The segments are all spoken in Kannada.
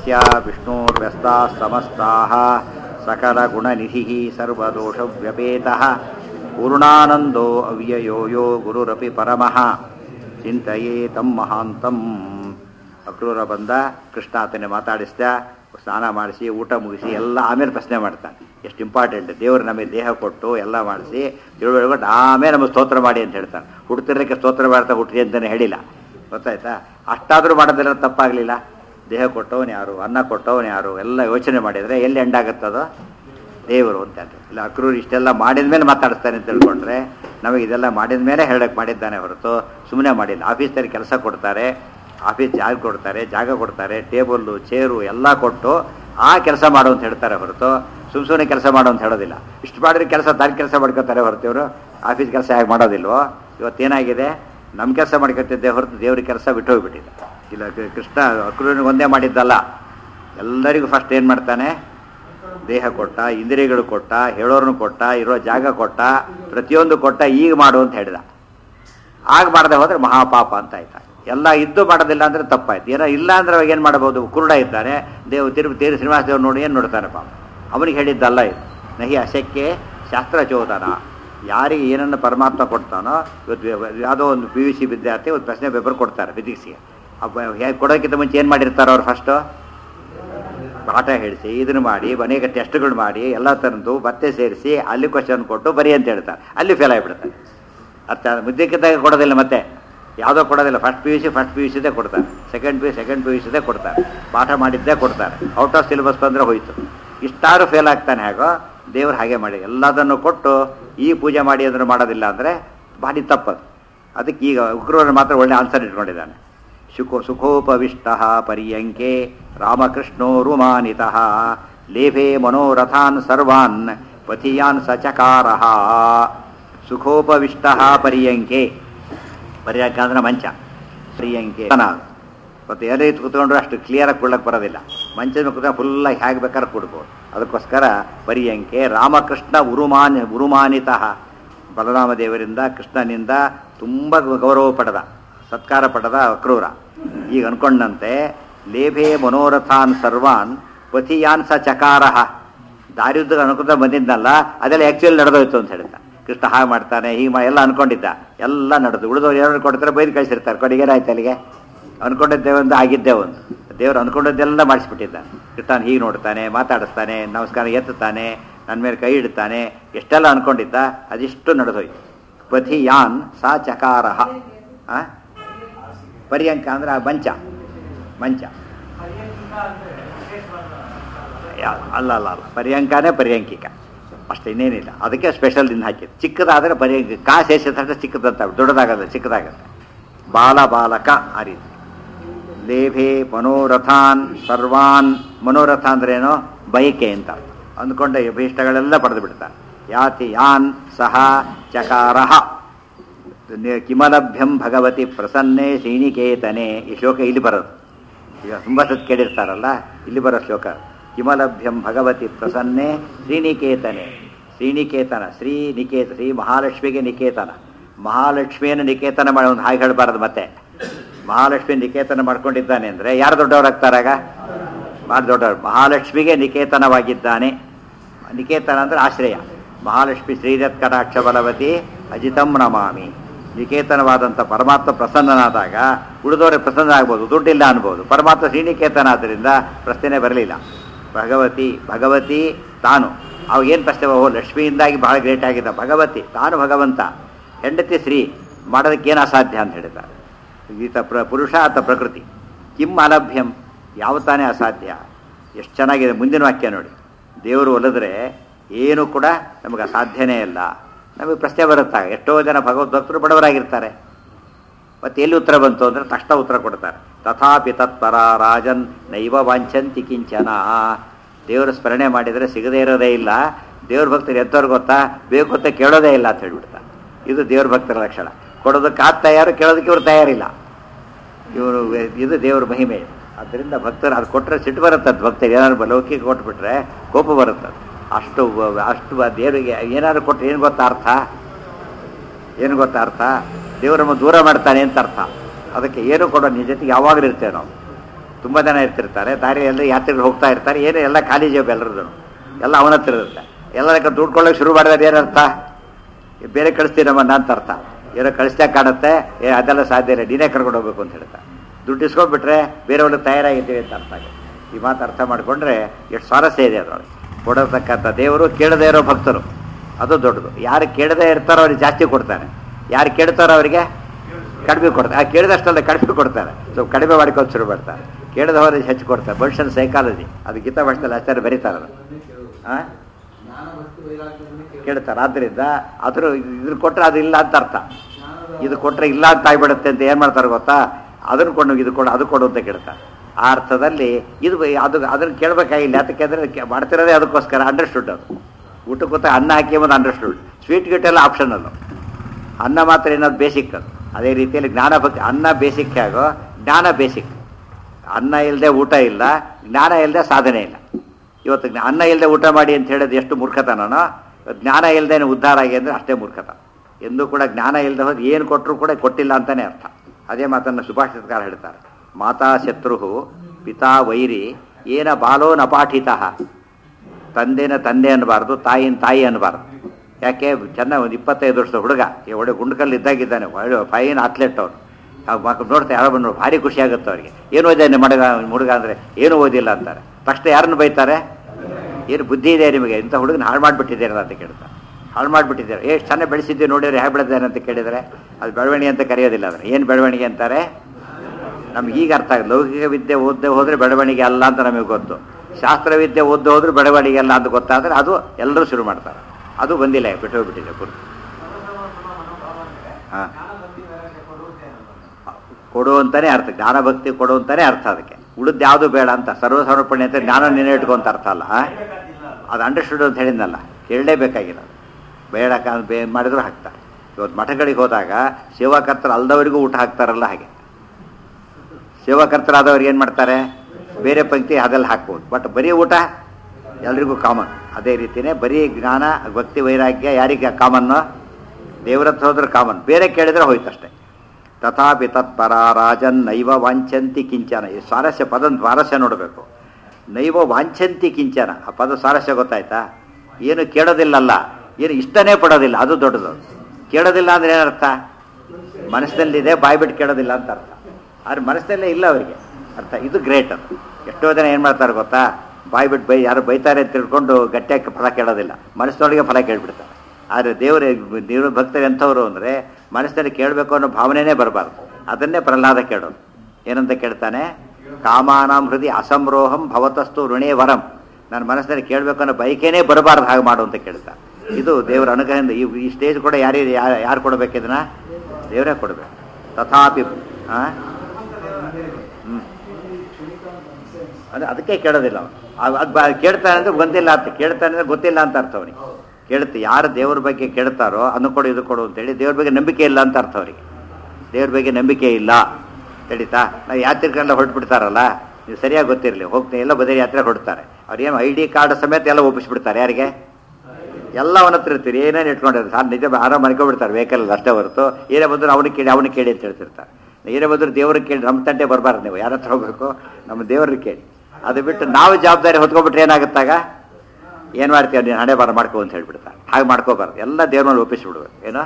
ಯಸ್ಯ ವಿಷ್ಣೋರ್ವ್ಯಸ್ತಾः ಸಮಸ್ತಾः सकलगुणनिधिः सर्वदोषव्यपेतः पूर्णानन्दो अव्ययो यो गुरुरपि परमः ಚಿಂತೆಯೇ ತಮ್ಮ ಮಹಾಂತಂ ಅಕ್ರೂರ ಬಂದ ಕೃಷ್ಣ ಆತನೇ ಮಾತಾಡಿಸ್ದ ಸ್ನಾನ ಮಾಡಿಸಿ ಊಟ ಮುಗಿಸಿ ಎಲ್ಲ ಆಮೇಲೆ ಪ್ರಶ್ನೆ ಮಾಡ್ತಾನೆ ಎಷ್ಟು ಇಂಪಾರ್ಟೆಂಟ್ ದೇವರು ನಮಗೆ ದೇಹ ಕೊಟ್ಟು ಎಲ್ಲ ಮಾಡಿಸಿ ತಿಳುವಳಿಕೊಟ್ಟು ಆಮೇಲೆ ನಮಗೆ ಸ್ತೋತ್ರ ಮಾಡಿ ಅಂತ ಹೇಳ್ತಾನೆ ಹುಡ್ತಿರಕ್ಕೆ ಸ್ತೋತ್ರ ಮಾಡ್ತಾ ಹುಟ್ಟಿ ಅಂತಲೇ ಹೇಳಿಲ್ಲ ಗೊತ್ತಾಯ್ತಾ ಅಷ್ಟಾದರೂ ಮಾಡೋದಿಲ್ಲ ತಪ್ಪಾಗಲಿಲ್ಲ ದೇಹ ಕೊಟ್ಟವನು ಯಾರು ಅನ್ನ ಕೊಟ್ಟವನು ಯಾರು ಎಲ್ಲ ಯೋಚನೆ ಮಾಡಿದರೆ ಎಲ್ಲಿ ಎಂಡಾಗುತ್ತದೋ ದೇವರು ಅಂತ ಹೇಳ್ತಾರೆ. ಇಲ್ಲ ಅಕ್ರೂರು ಇಷ್ಟೆಲ್ಲ ಮಾಡಿದ ಮೇಲೆ ಮಾತಾಡಿಸ್ತಾನೆ ಅಂತ ತಿಳ್ಕೊಂಡ್ರೆ ನಮಗೆ ಇದೆಲ್ಲ ಮಾಡಿದ ಮೇಲೆ ಹೇಳಕ್ಕೆ ಮಾಡಿದ್ದಾನೆ ಹೊರತು ಸುಮ್ಮನೆ ಮಾಡಿಲ್ಲ ಆಫೀಸಲ್ಲಿ ಕೆಲಸ ಕೊಡ್ತಾರೆ ಆಫೀಸ್ ಜಾಗ ಕೊಡ್ತಾರೆ ಜಾಗ ಕೊಡ್ತಾರೆ ಟೇಬಲ್ಲು ಚೇರು ಎಲ್ಲ ಕೊಟ್ಟು ಆ ಕೆಲಸ ಮಾಡು ಅಂತ ಹೇಳ್ತಾರೆ ಹೊರತು ಸುಮ್ ಸುಮ್ಮನೆ ಕೆಲಸ ಮಾಡು ಅಂತ ಹೇಳೋದಿಲ್ಲ ಇಷ್ಟು ಮಾಡಿದ್ರೆ ಕೆಲಸ ತಾನು ಕೆಲಸ ಮಾಡ್ಕೋತಾರೆ ಹೊರತು ಇವರು ಆಫೀಸ್ ಕೆಲಸ ಹೇಗೆ ಮಾಡೋದಿಲ್ವೋ ಇವತ್ತೇನಾಗಿದೆ ನಮ್ಮ ಕೆಲಸ ಮಾಡ್ಕೊತಿದ್ದೆ ಹೊರತು ದೇವ್ರ ಕೆಲಸ ಬಿಟ್ಟು ಹೋಗ್ಬಿಟ್ಟಿದೆ ಇಲ್ಲ ಕ- ಕೃಷ್ಣ ಅಕ್ರೂರಿನಿಗೆ ಒಂದೇ ಮಾಡಿದ್ದಲ್ಲ ಎಲ್ಲರಿಗೂ ಫಸ್ಟ್ ಏನು ಮಾಡ್ತಾನೆ ದೇಹ ಕೊಟ್ಟ ಇಂದ್ರಿಯಗಳು ಕೊಟ್ಟ ಹೇಳೋರ್ನು ಕೊಟ್ಟ ಇರೋ ಜಾಗ ಕೊಟ್ಟ ಪ್ರತಿಯೊಂದು ಕೊಟ್ಟ ಈಗ ಮಾಡು ಅಂತ ಹೇಳಿದ ಆಗ ಮಾಡದೆ ಹೋದ್ರೆ ಮಹಾಪಾಪ ಅಂತ ಆಯ್ತಾ ಎಲ್ಲ ಇದ್ದು ಮಾಡೋದಿಲ್ಲ ಅಂದ್ರೆ ತಪ್ಪಾಯ್ತು ಏನೋ ಇಲ್ಲ ಅಂದ್ರೆ ಅವಾಗ ಏನು ಮಾಡ್ಬೋದು ಕುರುಡ ಇದ್ದಾನೆ ದೇವ್ ತಿರು ತಿರು ಶ್ರೀನಿವಾಸ ದೇವ್ರು ನೋಡಿ ಏನು ನೋಡ್ತಾನೆ ಪಾಪ ಅವನಿಗೆ ಹೇಳಿದ್ದಲ್ಲ ಇದು ನಹಿ ಅಶಕ್ಕೆ ಶಾಸ್ತ್ರಚೋದನ ಯಾರಿಗೆ ಏನನ್ನು ಪರಮಾತ್ಮ ಕೊಡ್ತಾನೋ ಇವತ್ತು ಯಾವುದೋ ಒಂದು ಪಿ ಯು ಸಿ ವಿದ್ಯಾರ್ಥಿ ಒಂದು ಪ್ರಶ್ನೆ ಪೇಪರ್ ಕೊಡ್ತಾರೆ ಫಿಸಿಕ್ಸ್ಗೆ ಹೇಗೆ ಕೊಡೋಕ್ಕಿಂತ ಮುಂಚೆ ಏನು ಮಾಡಿರ್ತಾರೆ ಅವ್ರು ಫಸ್ಟು ಪಾಠ ಹೇಳಿಸಿ ಇದನ್ನು ಮಾಡಿ ಅನೇಕ ಟೆಸ್ಟ್ಗಳು ಮಾಡಿ ಎಲ್ಲ ತಂದು ಮತ್ತೆ ಸೇರಿಸಿ ಅಲ್ಲಿ ಕ್ವಶನ್ ಕೊಟ್ಟು ಬರಿ ಅಂತ ಹೇಳ್ತಾರೆ ಅಲ್ಲಿ ಫೇಲ್ ಆಗಿಬಿಡ್ತಾರೆ ಅತ್ತ ಮುದ್ದಕ್ಕಿದ್ದಾಗ ಕೊಡೋದಿಲ್ಲ ಮತ್ತೆ ಯಾವುದೋ ಕೊಡೋದಿಲ್ಲ first P U C first P U ಸಿದೇ ಕೊಡ್ತಾರೆ second P U second P U ಸಿದೇ ಕೊಡ್ತಾರೆ ಪಾಠ ಮಾಡಿದ್ದೇ ಕೊಡ್ತಾರೆ ಔಟ್ ಆಫ್ ಸಿಲೆಬಸ್ ಬಂದರೆ ಹೋಯ್ತು ಇಷ್ಟಾರು ಫೇಲ್ ಆಗ್ತಾನೆ ಹೇಗೋ ದೇವ್ರು ಹಾಗೆ ಮಾಡಿ ಎಲ್ಲದನ್ನು ಕೊಟ್ಟು ಈ ಪೂಜೆ ಮಾಡಿ ಅಂದ್ರೆ ಮಾಡೋದಿಲ್ಲ ಅಂದರೆ ಭಾರಿ ತಪ್ಪದು ಅದಕ್ಕೆ ಈಗ ಉಗ್ರವರು ಮಾತ್ರ ಒಳ್ಳೆ ಆನ್ಸರ್ ಇಟ್ಕೊಂಡಿದ್ದಾನೆ ಶುಕೋ ಸುಖೋಪವಿಷ್ಟ ಪರ್ಯಂಕೆ ರಾಮಕೃಷ್ಣೋ ರುಮಾನಿತ ಲೇಭೆ ಮನೋರಥಾನ್ ಸರ್ವಾನ್ ಪಥಿಯಾನ್ ಸಚಕಾರ ಸುಖೋಪವಿಷ್ಟ ಪರ್ಯಂಕೆ ಪರ್ಯಂಕ ಅಂದ್ರೆ ಮಂಚ ಪರ್ಯಂಕೆ ಮತ್ತು ಎಲ್ಲಿ ಕೂತ್ಕೊಂಡ್ರು ಅಷ್ಟು ಕ್ಲಿಯರಾಗಿ ಕೊಡ್ಲಕ್ಕೆ ಬರೋದಿಲ್ಲ ಮಂಚದ ಮೇಲೆ ಕೂತ್ಕೊಂಡು ಫುಲ್ಲಾಗಿ ಹೇಗೆ ಬೇಕಾದ್ರೆ ಕೊಡ್ಬೋದು ಅದಕ್ಕೋಸ್ಕರ ಪರ್ಯಂಕೆ ರಾಮಕೃಷ್ಣ ಉರುಮಾನ್ ಉರುಮಾನಿತ ಬಲರಾಮ ದೇವರಿಂದ ಕೃಷ್ಣನಿಂದ ತುಂಬ ಗೌರವ ಪಡೆದ ಸತ್ಕಾರ ಪಡೆದ ಅಕ್ರೂರ ಈಗ ಅನ್ಕೊಂಡಂತೆ ಲೇಭೆ ಮನೋರಥಾನ್ ಸರ್ವಾನ್ ಪಥಿಯಾನ್ ಸ ಚಕಾರ ದಾರಿಯುದ್ಧ ಅನುಕೂಲ ಬಂದಿದ್ನಲ್ಲ ಅದೆಲ್ಲ ಆ್ಯಕ್ಚುಲಿ ನಡೆದೋಯ್ತು ಅಂತ ಹೇಳ್ತಾ ಕೃಷ್ಣ ಹಾಗೆ ಮಾಡ್ತಾನೆ ಹೀಗೆ ಮಾ ಎಲ್ಲ ಅನ್ಕೊಂಡಿದ್ದ ಎಲ್ಲ ನಡೆದು ಉಳಿದವ್ರು ಏನಾದ್ರು ಕೊಡ್ತಾರೆ ಬೈದು ಕಳಿಸಿರ್ತಾರೆ ಕೊನೆಗೆ ಏನಾಯ್ತು ಅಲ್ಲಿಗೆ ಅನ್ಕೊಂಡಿದ್ದೇ ಒಂದು ಆಗಿದ್ದೇ ಒಂದು ದೇವರು ಅನ್ಕೊಂಡದ್ದೆಲ್ಲ ಮಾಡಿಸ್ಬಿಟ್ಟಿದ್ದ ಕೃಷ್ಣ ಹೀಗೆ ನೋಡ್ತಾನೆ ಮಾತಾಡಿಸ್ತಾನೆ ನಮಸ್ಕಾರ ಎತ್ತುತ್ತಾನೆ ನನ್ನ ಮೇಲೆ ಕೈ ಇಡ್ತಾನೆ ಎಷ್ಟೆಲ್ಲ ಅನ್ಕೊಂಡಿದ್ದ ಅದಿಷ್ಟು ನಡೆದೋಯ್ತು ಪಥಿ ಯಾನ್ ಸಾ ಚಕಾರ ಪರ್ಯಂಕ ಅಂದ್ರೆ ಆ ಮಂಚ ಮಂಚ ಯಾ- ಅಲ್ಲ ಅಲ್ಲ ಅಲ್ಲ ಪರ್ಯಂಕನೇ ಪರ್ಯಂಕಿಕ ಅಷ್ಟೇ ಇನ್ನೇನಿಲ್ಲ ಅದಕ್ಕೆ ಸ್ಪೆಷಲ್ ದಿನ ಹಾಕಿದ್ದು ಚಿಕ್ಕದಾದರೆ ಪರ್ಯಂಕ ಕಾ ಸೇರಿಸಿದ ತಕ್ಷಣ ಚಿಕ್ಕದಂತ ದೊಡ್ಡದಾಗದ ಚಿಕ್ಕದಾಗತ್ತೆ ಬಾಲ ಬಾಲಕ ಆ ರೀತಿ ಲೇಭೆ ಮನೋರಥಾನ್ ಸರ್ವಾನ್ ಮನೋರಥ ಅಂದ್ರೇನೋ ಬಯಕೆ ಅಂತ ಅಂದ್ಕೊಂಡ ಅಭೀಷ್ಟಗಳೆಲ್ಲ ಪಡೆದು ಬಿಡ್ತಾನೆ ಯಾತಿ ಯಾನ್ ಸಹ ಚಕಾರಃ ಕಿಮಲಭ್ಯಂ ಭಗವತಿ ಪ್ರಸನ್ನೆ ಶ್ರೀನಿಕೇತನೆ ಈ ಶ್ಲೋಕ ಇಲ್ಲಿ ಬರೋದು ಈಗ ತುಂಬ ಸತ್ ಕೇಳಿರ್ತಾರಲ್ಲ ಇಲ್ಲಿ ಬರೋ ಶ್ಲೋಕ ಕಿಮಲಭ್ಯಂ ಭಗವತಿ ಪ್ರಸನ್ನೆ ಶ್ರೀನಿಕೇತನೆ ಶ್ರೀನಿಕೇತನ ಶ್ರೀ ನಿಕೇತ ಶ್ರೀ ಮಹಾಲಕ್ಷ್ಮಿಗೆ ನಿಕೇತನ ಮಹಾಲಕ್ಷ್ಮಿಯನ್ನು ನಿಕೇತನ ಮಾಡಿ ಒಂದು ಹಾಗೆ ಹೇಳಬಾರದು ಮತ್ತೆ ಮಹಾಲಕ್ಷ್ಮಿ ನಿಕೇತನ ಮಾಡ್ಕೊಂಡಿದ್ದಾನೆ ಅಂದರೆ ಯಾರು ದೊಡ್ಡವರಾಗ್ತಾರಾಗ ಭಾಳ ದೊಡ್ಡವರು ಮಹಾಲಕ್ಷ್ಮಿಗೆ ನಿಕೇತನವಾಗಿದ್ದಾನೆ ನಿಕೇತನ ಅಂದ್ರೆ ಆಶ್ರಯ ಮಹಾಲಕ್ಷ್ಮಿ ಶ್ರೀರತ್ಕಟಾಕ್ಷ ಬಲವತಿ ಅಜಿತಂ ನಮಾಮಿ ನಿಕೇತನವಾದಂಥ ಪರಮಾತ್ಮ ಪ್ರಸನ್ನನಾದಾಗ ಉಳಿದವರೇ ಪ್ರಸನ್ನ ಆಗ್ಬೋದು ದುಡ್ಡಿಲ್ಲ ಅನ್ಬೋದು ಪರಮಾತ್ಮ ಶ್ರೀನಿಕೇತನ ಆದ್ದರಿಂದ ಪ್ರಶ್ನೆ ಬರಲಿಲ್ಲ ಭಗವತಿ ಭಗವತಿ ತಾನು ಅವಾಗ ಏನು ಪ್ರಶ್ನೆ ಓ ಲಕ್ಷ್ಮಿಯಿಂದಾಗಿ ಬಹಳ ಗ್ರೇಟ್ ಆಗಿದ್ದ ಭಗವತಿ ತಾನು ಭಗವಂತ ಹೆಂಡತಿ ಶ್ರೀ ಮಾಡೋದಕ್ಕೇನು ಅಸಾಧ್ಯ ಅಂತ ಹೇಳಿದ್ದಾರೆ ಈತ ಪ್ರ ಪುರುಷ ಆತ ಪ್ರಕೃತಿ ಕಿಮ್ ಅಲಭ್ಯಂ ಯಾವ ತಾನೇ ಅಸಾಧ್ಯ ಎಷ್ಟು ಚೆನ್ನಾಗಿದೆ ಮುಂದಿನ ವಾಕ್ಯ ನೋಡಿ ದೇವರು ಒಲಿದ್ರೆ ಏನು ಕೂಡ ನಮಗೆ ಅಸಾಧ್ಯನೇ ಇಲ್ಲ ನಮಗೆ ಪ್ರಶ್ನೆ ಬರುತ್ತಾಗ ಎಷ್ಟೋ ಜನ ಭಗವದ್ಭಕ್ತರು ಬಡವರಾಗಿರ್ತಾರೆ ಮತ್ತೆ ಎಲ್ಲಿ ಉತ್ತರ ಬಂತು ಅಂದರೆ ತಕ್ಷಣ ಉತ್ತರ ಕೊಡ್ತಾರೆ ತಥಾಪಿ ತತ್ಪರ ರಾಜನ್ ನೈವ ವಾಂಛಂತಿ ಕಿಂಚನ ದೇವರ ಸ್ಮರಣೆ ಮಾಡಿದರೆ ಸಿಗದೇ ಇರೋದೇ ಇಲ್ಲ ದೇವ್ರ ಭಕ್ತರು ಎದ್ದವ್ರು ಗೊತ್ತಾ ಬೇಕು ಅಂತ ಕೇಳೋದೇ ಇಲ್ಲ ಅಂತ ಹೇಳ್ಬಿಡ್ತಾರೆ ಇದು ದೇವ್ರ ಭಕ್ತರ ಲಕ್ಷಣ ಕೊಡೋದಕ್ಕೆ ಆತ ತಯಾರು ಕೇಳೋದಕ್ಕೆ ಇವ್ರು ತಯಾರಿಲ್ಲ ಇವರು ಇದು ದೇವ್ರ ಮಹಿಮೆ ಆದ್ದರಿಂದ ಭಕ್ತರು ಅದು ಕೊಟ್ಟರೆ ಸಿಟ್ಟು ಬರುತ್ತೆ ಅದು ಭಕ್ತರು ಏನಾದ್ರು ಲೌಕಿಕ ಕೊಟ್ಬಿಟ್ರೆ ಕೋಪ ಬರುತ್ತೆ ಅಷ್ಟು ಅಷ್ಟು ದೇವರಿಗೆ ಏನಾದ್ರು ಕೊಟ್ಟರೆ ಏನು ಗೊತ್ತಾ ಅರ್ಥ ಏನು ಗೊತ್ತಾ ಅರ್ಥ ದೇವರನ್ನು ದೂರ ಮಾಡ್ತಾನೆ ಅಂತ ಅರ್ಥ ಅದಕ್ಕೆ ಏನು ಕೊಡೋ ನಿಜ ಜೊತೆಗೆ ಯಾವಾಗಲೂ ಇರ್ತೇವೆ ನಾವು ತುಂಬ ಜನ ಇರ್ತಿರ್ತಾರೆ ದಾರಿಯಲ್ಲಿ ಯಾತ್ರೆಗಳು ಹೋಗ್ತಾ ಇರ್ತಾರೆ ಏನು ಎಲ್ಲ ಖಾಲಿ ಜೇಬ್ ಎಲ್ಲರದ್ದು ಎಲ್ಲ ಅವನ ಹತ್ರ ಇರುತ್ತೆ ಎಲ್ಲರ ದುಡ್ಡು ಕೊಳ್ಳೋಕೆ ಶುರು ಮಾಡಿದ್ರೆ ಏನರ್ಥ ಬೇರೆ ಕಳಿಸ್ತೀವಿ ನಮ್ಮನ್ನ ಅಂತ ಅರ್ಥ ಏನೋ ಕಳಿಸ್ಲಿಕ್ಕೆ ಕಾಣುತ್ತೆ ಏ ಅದೆಲ್ಲ ಸಾಧ್ಯ ಇಲ್ಲ ನೀನೇ ಕರ್ಕೊಂಡು ಹೋಗ್ಬೇಕು ಅಂತ ಹೇಳ್ತಾ ದುಡ್ಡು ಇಸ್ಕೊಂಡ್ಬಿಟ್ರೆ ಬೇರೆಯವ್ರಿಗೆ ತಯಾರಾಗಿದ್ದೀವಿ ಅಂತ ಅರ್ಥ ಆಗುತ್ತೆ ಈ ಮಾತು ಅರ್ಥ ಮಾಡಿಕೊಂಡ್ರೆ ಎಷ್ಟು ಸ್ವಾರಸ್ಯ ಇದೆ ಅದರೊಳಗೆ ಕೊಡತಕ್ಕಂಥ ದೇವರು ಕೇಳದೇ ಇರೋ ಭಕ್ತರು ಅದು ದೊಡ್ಡದು ಯಾರು ಕೇಳದೇ ಇರ್ತಾರೋ ಅವ್ರಿಗೆ ಜಾಸ್ತಿ ಕೊಡ್ತಾನೆ ಯಾರು ಕೇಳ್ತಾರೋ ಅವರಿಗೆ ಕಡಿಮೆ ಕೊಡ್ತಾರೆ ಆ ಕೇಳಿದಷ್ಟಲ್ಲ ಕಡಿಮೆ ಕೊಡ್ತಾರೆ ಸೊ ಕಡಿಮೆ ಮಾಡ್ಕೊಂಡು ಶುರು ಮಾಡ್ತಾರೆ ಕೇಳಿದವರಿಗೆ ಹೆಚ್ಚು ಕೊಡ್ತಾರೆ ಮನುಷ್ಯನ ಸೈಕಾಲಜಿ ಅದು ಗೀತಾ ಭಾಷೆದಲ್ಲಿ ಆಚಾರ್ಯ ಬರೀತಾರೆ ಅದು ಹಾಂ ಕೇಳ್ತಾರೆ ಆದ್ದರಿಂದ ಅದ್ರ ಇದ್ರ ಕೊಟ್ಟರೆ ಅದು ಇಲ್ಲ ಅಂತ ಅರ್ಥ ಇದು ಕೊಟ್ಟರೆ ಇಲ್ಲ ಅಂತ ಆಗ್ಬಿಡುತ್ತೆ ಅಂತ ಏನು ಮಾಡ್ತಾರೆ ಗೊತ್ತಾ ಅದನ್ನು ಕೊಂಡು ಇದು ಕೊಡು ಅದು ಕೊಡು ಅಂತ ಕೇಳ್ತಾರೆ ಆ ಅರ್ಥದಲ್ಲಿ ಇದು ಅದು ಅದನ್ನು ಕೇಳಬೇಕಾಗಿಲ್ಲ ಯಾತಕ್ಕೆ ಅಂದರೆ ಮಾಡ್ತಿರೋದೇ ಅದಕ್ಕೋಸ್ಕರ ಅಂಡರ್ಸ್ಟುಡ್ ಅದು ಊಟಕ್ಕೆ ಗೊತ್ತಾ ಅನ್ನ ಹಾಕಿ ಒಂದು ಅಂಡರ್ಸ್ಟುಡ್ ಸ್ವೀಟ್ ಗಿಟ್ ಎಲ್ಲ ಆಪ್ಷನಲ್ಲು ಅನ್ನ ಮಾತ್ರ ಏನದು ಬೇಸಿಕ್ ಅದು ಅದೇ ರೀತಿಯಲ್ಲಿ ಜ್ಞಾನ ಭಕ್ತಿ ಅನ್ನ ಬೇಸಿಕ್ ಆಗೋ ಜ್ಞಾನ ಬೇಸಿಕ್ ಅನ್ನ ಇಲ್ಲದೆ ಊಟ ಇಲ್ಲ ಜ್ಞಾನ ಇಲ್ಲದೆ ಸಾಧನೆ ಇಲ್ಲ ಇವತ್ತು ಜ್ಞಾ- ಅನ್ನ ಇಲ್ಲದೆ ಊಟ ಮಾಡಿ ಅಂತ ಹೇಳೋದು ಎಷ್ಟು ಮೂರ್ಖತನೋ ಜ್ಞಾನ ಇಲ್ಲದೆ ಉದ್ಧಾರ ಆಗಿ ಅಂದರೆ ಅಷ್ಟೇ ಮೂರ್ಖತ ಎಂದೂ ಕೂಡ ಜ್ಞಾನ ಇಲ್ಲದೆ ಹೋದ್ರೆ ಏನು ಕೊಟ್ಟರು ಕೂಡ ಕೊಟ್ಟಿಲ್ಲ ಅಂತಲೇ ಅರ್ಥ ಅದೇ ಮಾತನ್ನು ಸುಭಾಷಿತಕಾರ ಹೇಳ್ತಾರೆ ಮಾತಾ ಶತ್ರು ಪಿತಾ ವೈರಿ ಏನ ಬಾಲೋ ನಪಾಠಿತ ತಂದೆನ ತಂದೆ ಅನ್ನಬಾರ್ದು ತಾಯಿನ ತಾಯಿ ಅನ್ನಬಾರ್ದು ಯಾಕೆ ಚೆನ್ನಾಗಿ ಒಂದು ಇಪ್ಪತ್ತೈದು ವರ್ಷದ ಹುಡುಗ ಈ ಒಳ್ಳೆ ಗುಂಡ್ಕಲ್ಲಿ ಇದ್ದಾಗಿದ್ದಾನೆ ಒಳ್ಳೆ ಫೈನ್ ಅಥ್ಲೆಟ್ ಅವನು ಆ ಮಕ್ಕಳು ನೋಡ್ತಾ ಯಾರೋ ಬಂದು ಭಾರಿ ಖುಷಿ ಆಗುತ್ತೆ ಅವರಿಗೆ ಏನು ಓದಿದ್ದಾನೆ ಮಡಗ ಹುಡುಗ ಅಂದರೆ ಏನು ಓದಿಲ್ಲ ಅಂತಾರೆ ತಕ್ಷಣ ಯಾರನ್ನು ಬೈತಾರೆ ಏನು ಬುದ್ಧಿ ಇದೆ ನಿಮಗೆ ಇಂಥ ಹುಡುಗನ ಹಾಳು ಮಾಡಿಬಿಟ್ಟಿದ್ದೀರ ಅಂತ ಕೇಳ್ತಾರೆ ಹಾಳು ಮಾಡಿಬಿಟ್ಟಿದ್ದಾರೆ ಎಷ್ಟು ಚೆನ್ನಾಗಿ ಬೆಳೆಸಿದ್ದೀವಿ ನೋಡಿದ್ರೆ ಹೇಗೆ ಬೆಳೆದಾನೆ ಅಂತ ಕೇಳಿದರೆ ಅದು ಬೆಳವಣಿಗೆ ಅಂತ ಕರೆಯೋದಿಲ್ಲ ಅದನ್ನು ಏನು ಬೆಳವಣಿಗೆ ಅಂತಾರೆ ನಮ್ಗೆ ಈಗ ಅರ್ಥ ಆಗುತ್ತೆ ಲೌಕಿಕ ವಿದ್ಯೆ ಓದದೆ ಹೋದರೆ ಬೆಳವಣಿಗೆ ಅಲ್ಲ ಅಂತ ನಮಗೆ ಗೊತ್ತು ಶಾಸ್ತ್ರ ವಿದ್ಯೆ ಓದದೆ ಹೋದ್ರೆ ಬೆಳವಣಿಗೆ ಅಲ್ಲ ಅಂತ ಗೊತ್ತಾದರೆ ಅದು ಎಲ್ಲರೂ ಶುರು ಮಾಡ್ತಾರೆ ಅದು ಬಂದಿಲ್ಲ ಬಿಟ್ಟು ಹೋಗ್ಬಿಟ್ಟಿದೆ ಪೂರ್ತಿ ಹಾಂ ಕೊಡು ಅಂತಾನೆ ಅರ್ಥ ಜ್ಞಾನ ಭಕ್ತಿ ಕೊಡು ಅಂತಾನೆ ಅರ್ಥ ಅದಕ್ಕೆ ಉಳಿದು ಯಾವುದು ಬೇಡ ಅಂತ ಸರ್ವಸಮರ್ಪಣೆ ಅಂತ ಜ್ಞಾನ ನೆನೆ ಇಟ್ಕೊಂತ ಅರ್ಥ ಅಲ್ಲ ಆ? ಅದು ಅಂಡರ್ಸ್ಟುಡ್ ಅಂತ ಹೇಳಿದ್ನಲ್ಲ ಕೇಳಲೇಬೇಕಾಗಿಲ್ಲ ಬೇಡ ಕ- ಬೇ ಮಾಡಿದ್ರು ಹಾಕ್ತಾರೆ ಇವತ್ತು ಮಠಗಳಿಗೆ ಹೋದಾಗ ಸೇವಾಕರ್ತರು ಅಲ್ದವರಿಗೂ ಊಟ ಹಾಕ್ತಾರಲ್ಲ ಹಾಗೆ ಸೇವಾಕರ್ತರಾದವ್ರಿಗೆ ಏನು ಮಾಡ್ತಾರೆ ಬೇರೆ ಪಂಕ್ತಿ ಅದೆಲ್ಲ ಹಾಕ್ಬೋದು ಬಟ್ ಬರೀ ಊಟ ಎಲ್ರಿಗೂ ಕಾಮನ್ ಅದೇ ರೀತಿಯೇ ಬರೀ ಜ್ಞಾನ ಭಕ್ತಿ ವೈರಾಗ್ಯ ಯಾರಿಗೆ ಕಾಮನ್ನು ದೇವ್ರ ಹತ್ರ ಹೋದ್ರೆ ಕಾಮನ್ ಬೇರೆ ಕೇಳಿದ್ರೆ ಹೋಯ್ತಷ್ಟೇ ತಥಾಪಿ ತತ್ಪರ ರಾಜನ್ ನೈವ ವಾಂಛಂತಿ ಕಿಂಚನ ಈ ಸ್ವಾರಸ್ಯ ಪದ ಸ್ವಾರಸ್ಯ ನೋಡಬೇಕು ನೈವ ವಾಂಛಂತಿ ಕಿಂಚನ ಆ ಪದ ಸ್ವಾರಸ್ಯ ಗೊತ್ತಾಯ್ತಾ ಏನು ಕೇಳೋದಿಲ್ಲಲ್ಲ ಏನು ಇಷ್ಟನೇ ಪಡೋದಿಲ್ಲ ಅದು ದೊಡ್ಡದು ಕೇಳೋದಿಲ್ಲ ಅಂದ್ರೆ ಏನರ್ಥ ಮನಸ್ಸಿನಲ್ಲಿದೆ ಬಾಯಿ ಬಿಟ್ಟು ಕೇಳೋದಿಲ್ಲ ಅಂತ ಅರ್ಥ ಆದ್ರೆ ಮನಸ್ಸಲ್ಲೇ ಇಲ್ಲ ಅವರಿಗೆ ಅರ್ಥ ಇದು ಗ್ರೇಟ್ ಅದು ಎಷ್ಟೋ ಜನ ಏನು ಮಾಡ್ತಾರೆ ಗೊತ್ತಾ ಬಾಯಿ ಬಿಟ್ಟು ಬೈ ಯಾರು ಬೈತಾರೆ ಅಂತ ತಿಳ್ಕೊಂಡು ಗಟ್ಟಿಯಾಗಿ ಫಲ ಕೇಳೋದಿಲ್ಲ ಮನಸ್ಸಿನೊಳಗೆ ಫಲ ಕೇಳ್ಬಿಡ್ತಾರೆ ಆದರೆ ದೇವರ ದೇವ್ರ ಭಕ್ತರು ಎಂಥವ್ರು ಅಂದರೆ ಮನಸ್ಸಿನಲ್ಲಿ ಕೇಳಬೇಕು ಅನ್ನೋ ಭಾವನೆನೇ ಬರಬಾರ್ದು ಅದನ್ನೇ ಪ್ರಹ್ಲಾದ ಕೇಳೋದು ಏನಂತ ಕೇಳ್ತಾನೆ ಕಾಮಾನಾಂ ಹೃದಯ ಅಸಂರೋಹಂ ಭವತಸ್ತು ಋಣೇ ವರಂ ನನ್ನ ಮನಸ್ಸಿನಲ್ಲಿ ಕೇಳಬೇಕು ಅನ್ನೋ ಬೈಕೇನೇ ಬರಬಾರ್ದು ಹಾಗೆ ಮಾಡು ಅಂತ ಕೇಳ್ತಾನೆ ಇದು ದೇವರ ಅನುಗ್ರಹದಿಂದ ಈ ಈ ಸ್ಟೇಜ್ ಕೂಡ ಯಾರು ಯಾರು ಕೊಡಬೇಕು ಇದನ್ನ ದೇವರೇ ಕೊಡಬೇಕು ತಥಾಪಿ ಹಾಂ ಹ್ಞೂ ಅದು ಅದಕ್ಕೆ ಕೇಳೋದಿಲ್ಲ ಅವನು ಅದು ಬ ಕೇಳ್ತಾನೆ ಅಂದ್ರೆ ಗೊತ್ತಿಲ್ಲ ಅಂತ ಕೇಳ್ತಾನೆ ಅಂದ್ರೆ ಗೊತ್ತಿಲ್ಲ ಅಂತ ಅರ್ಥ ಅವನಿಗೆ ಕೇಳ್ತು ಯಾರು ದೇವ್ರ ಬಗ್ಗೆ ಕೇಳ್ತಾರೋ ಅನ್ನು ಕೊಡು ಇದು ಕೊಡು ಅಂತೇಳಿ ದೇವ್ರ ಬಗ್ಗೆ ನಂಬಿಕೆ ಇಲ್ಲ ಅಂತ ಅರ್ಥ ಅವರಿಗೆ ದೇವ್ರ ಬಗ್ಗೆ ನಂಬಿಕೆ ಇಲ್ಲ ತಿಳಿತಾ ನಾವು ಯಾತ್ರಿಕರೆಲ್ಲ ಹೊರಟ್ಬಿಡ್ತಾರಲ್ಲ ನೀವು ಸರಿಯಾಗಿ ಗೊತ್ತಿರಲಿ ಹೋಗ್ತೀನಿ ಎಲ್ಲ ಬದಲಿ ಯಾತ್ರೆ ಹೊರಡ್ತಾರೆ ಅವ್ರೇನು ಐ ಡಿ ಕಾರ್ಡ್ ಸಮೇತ ಎಲ್ಲ ಒಪ್ಪಿಸ್ಬಿಡ್ತಾರೆ ಯಾರಿಗೆ ಎಲ್ಲ ಅವನ ಹತ್ರ ಇರ್ತೀರಿ ಏನೇನು ಇಟ್ಕೊಂಡಿರ್ತಾರೆ ಸಾರ್ ನಿಜ ಆರಾಮ್ ಮನ್ಕೊಬಿಡ್ತಾರೆ ವೆಹಿಕಲ್ ಅಷ್ಟೇ ಹೊರತು ಏನೇ ಬಂದ್ರು ಅವನಿಗೆ ಕೇಳಿ ಅವನಿಗೆ ಕೇಳಿ ಅಂತ ಹೇಳ್ತಿರ್ತಾರೆ ಏನೇ ಬಂದ್ರು ದೇವ್ರಿಗೆ ಕೇಳಿ ನಮ್ಮ ತಂಟೆ ಬರಬಾರ್ದು ನೀವು ಯಾರ ಹತ್ರ ಹೋಗ್ಬೇಕು ನಮ್ಮ ದೇವ್ರಿಗೆ ಕೇಳಿ ಅದು ಬಿಟ್ಟು ನಾವು ಜವಾಬ್ದಾರಿ ಹೊತ್ಕೊಬಿಟ್ರೆ ಏನಾಗುತ್ತಾಗ ಏನು ಮಾಡ್ತೀವಿ ನೀನು ಹಣೆ ಬಾರ ಮಾಡ್ಕೊ ಅಂತ ಹೇಳ್ಬಿಡ್ತಾರೆ ಹಾಗೆ ಮಾಡ್ಕೋಬಾರ್ದು ಎಲ್ಲ ದೇವ್ರ ಮೇಲೆ ಒಪ್ಪಿಸ್ಬಿಡ್ಬೇಕು ಏನೋ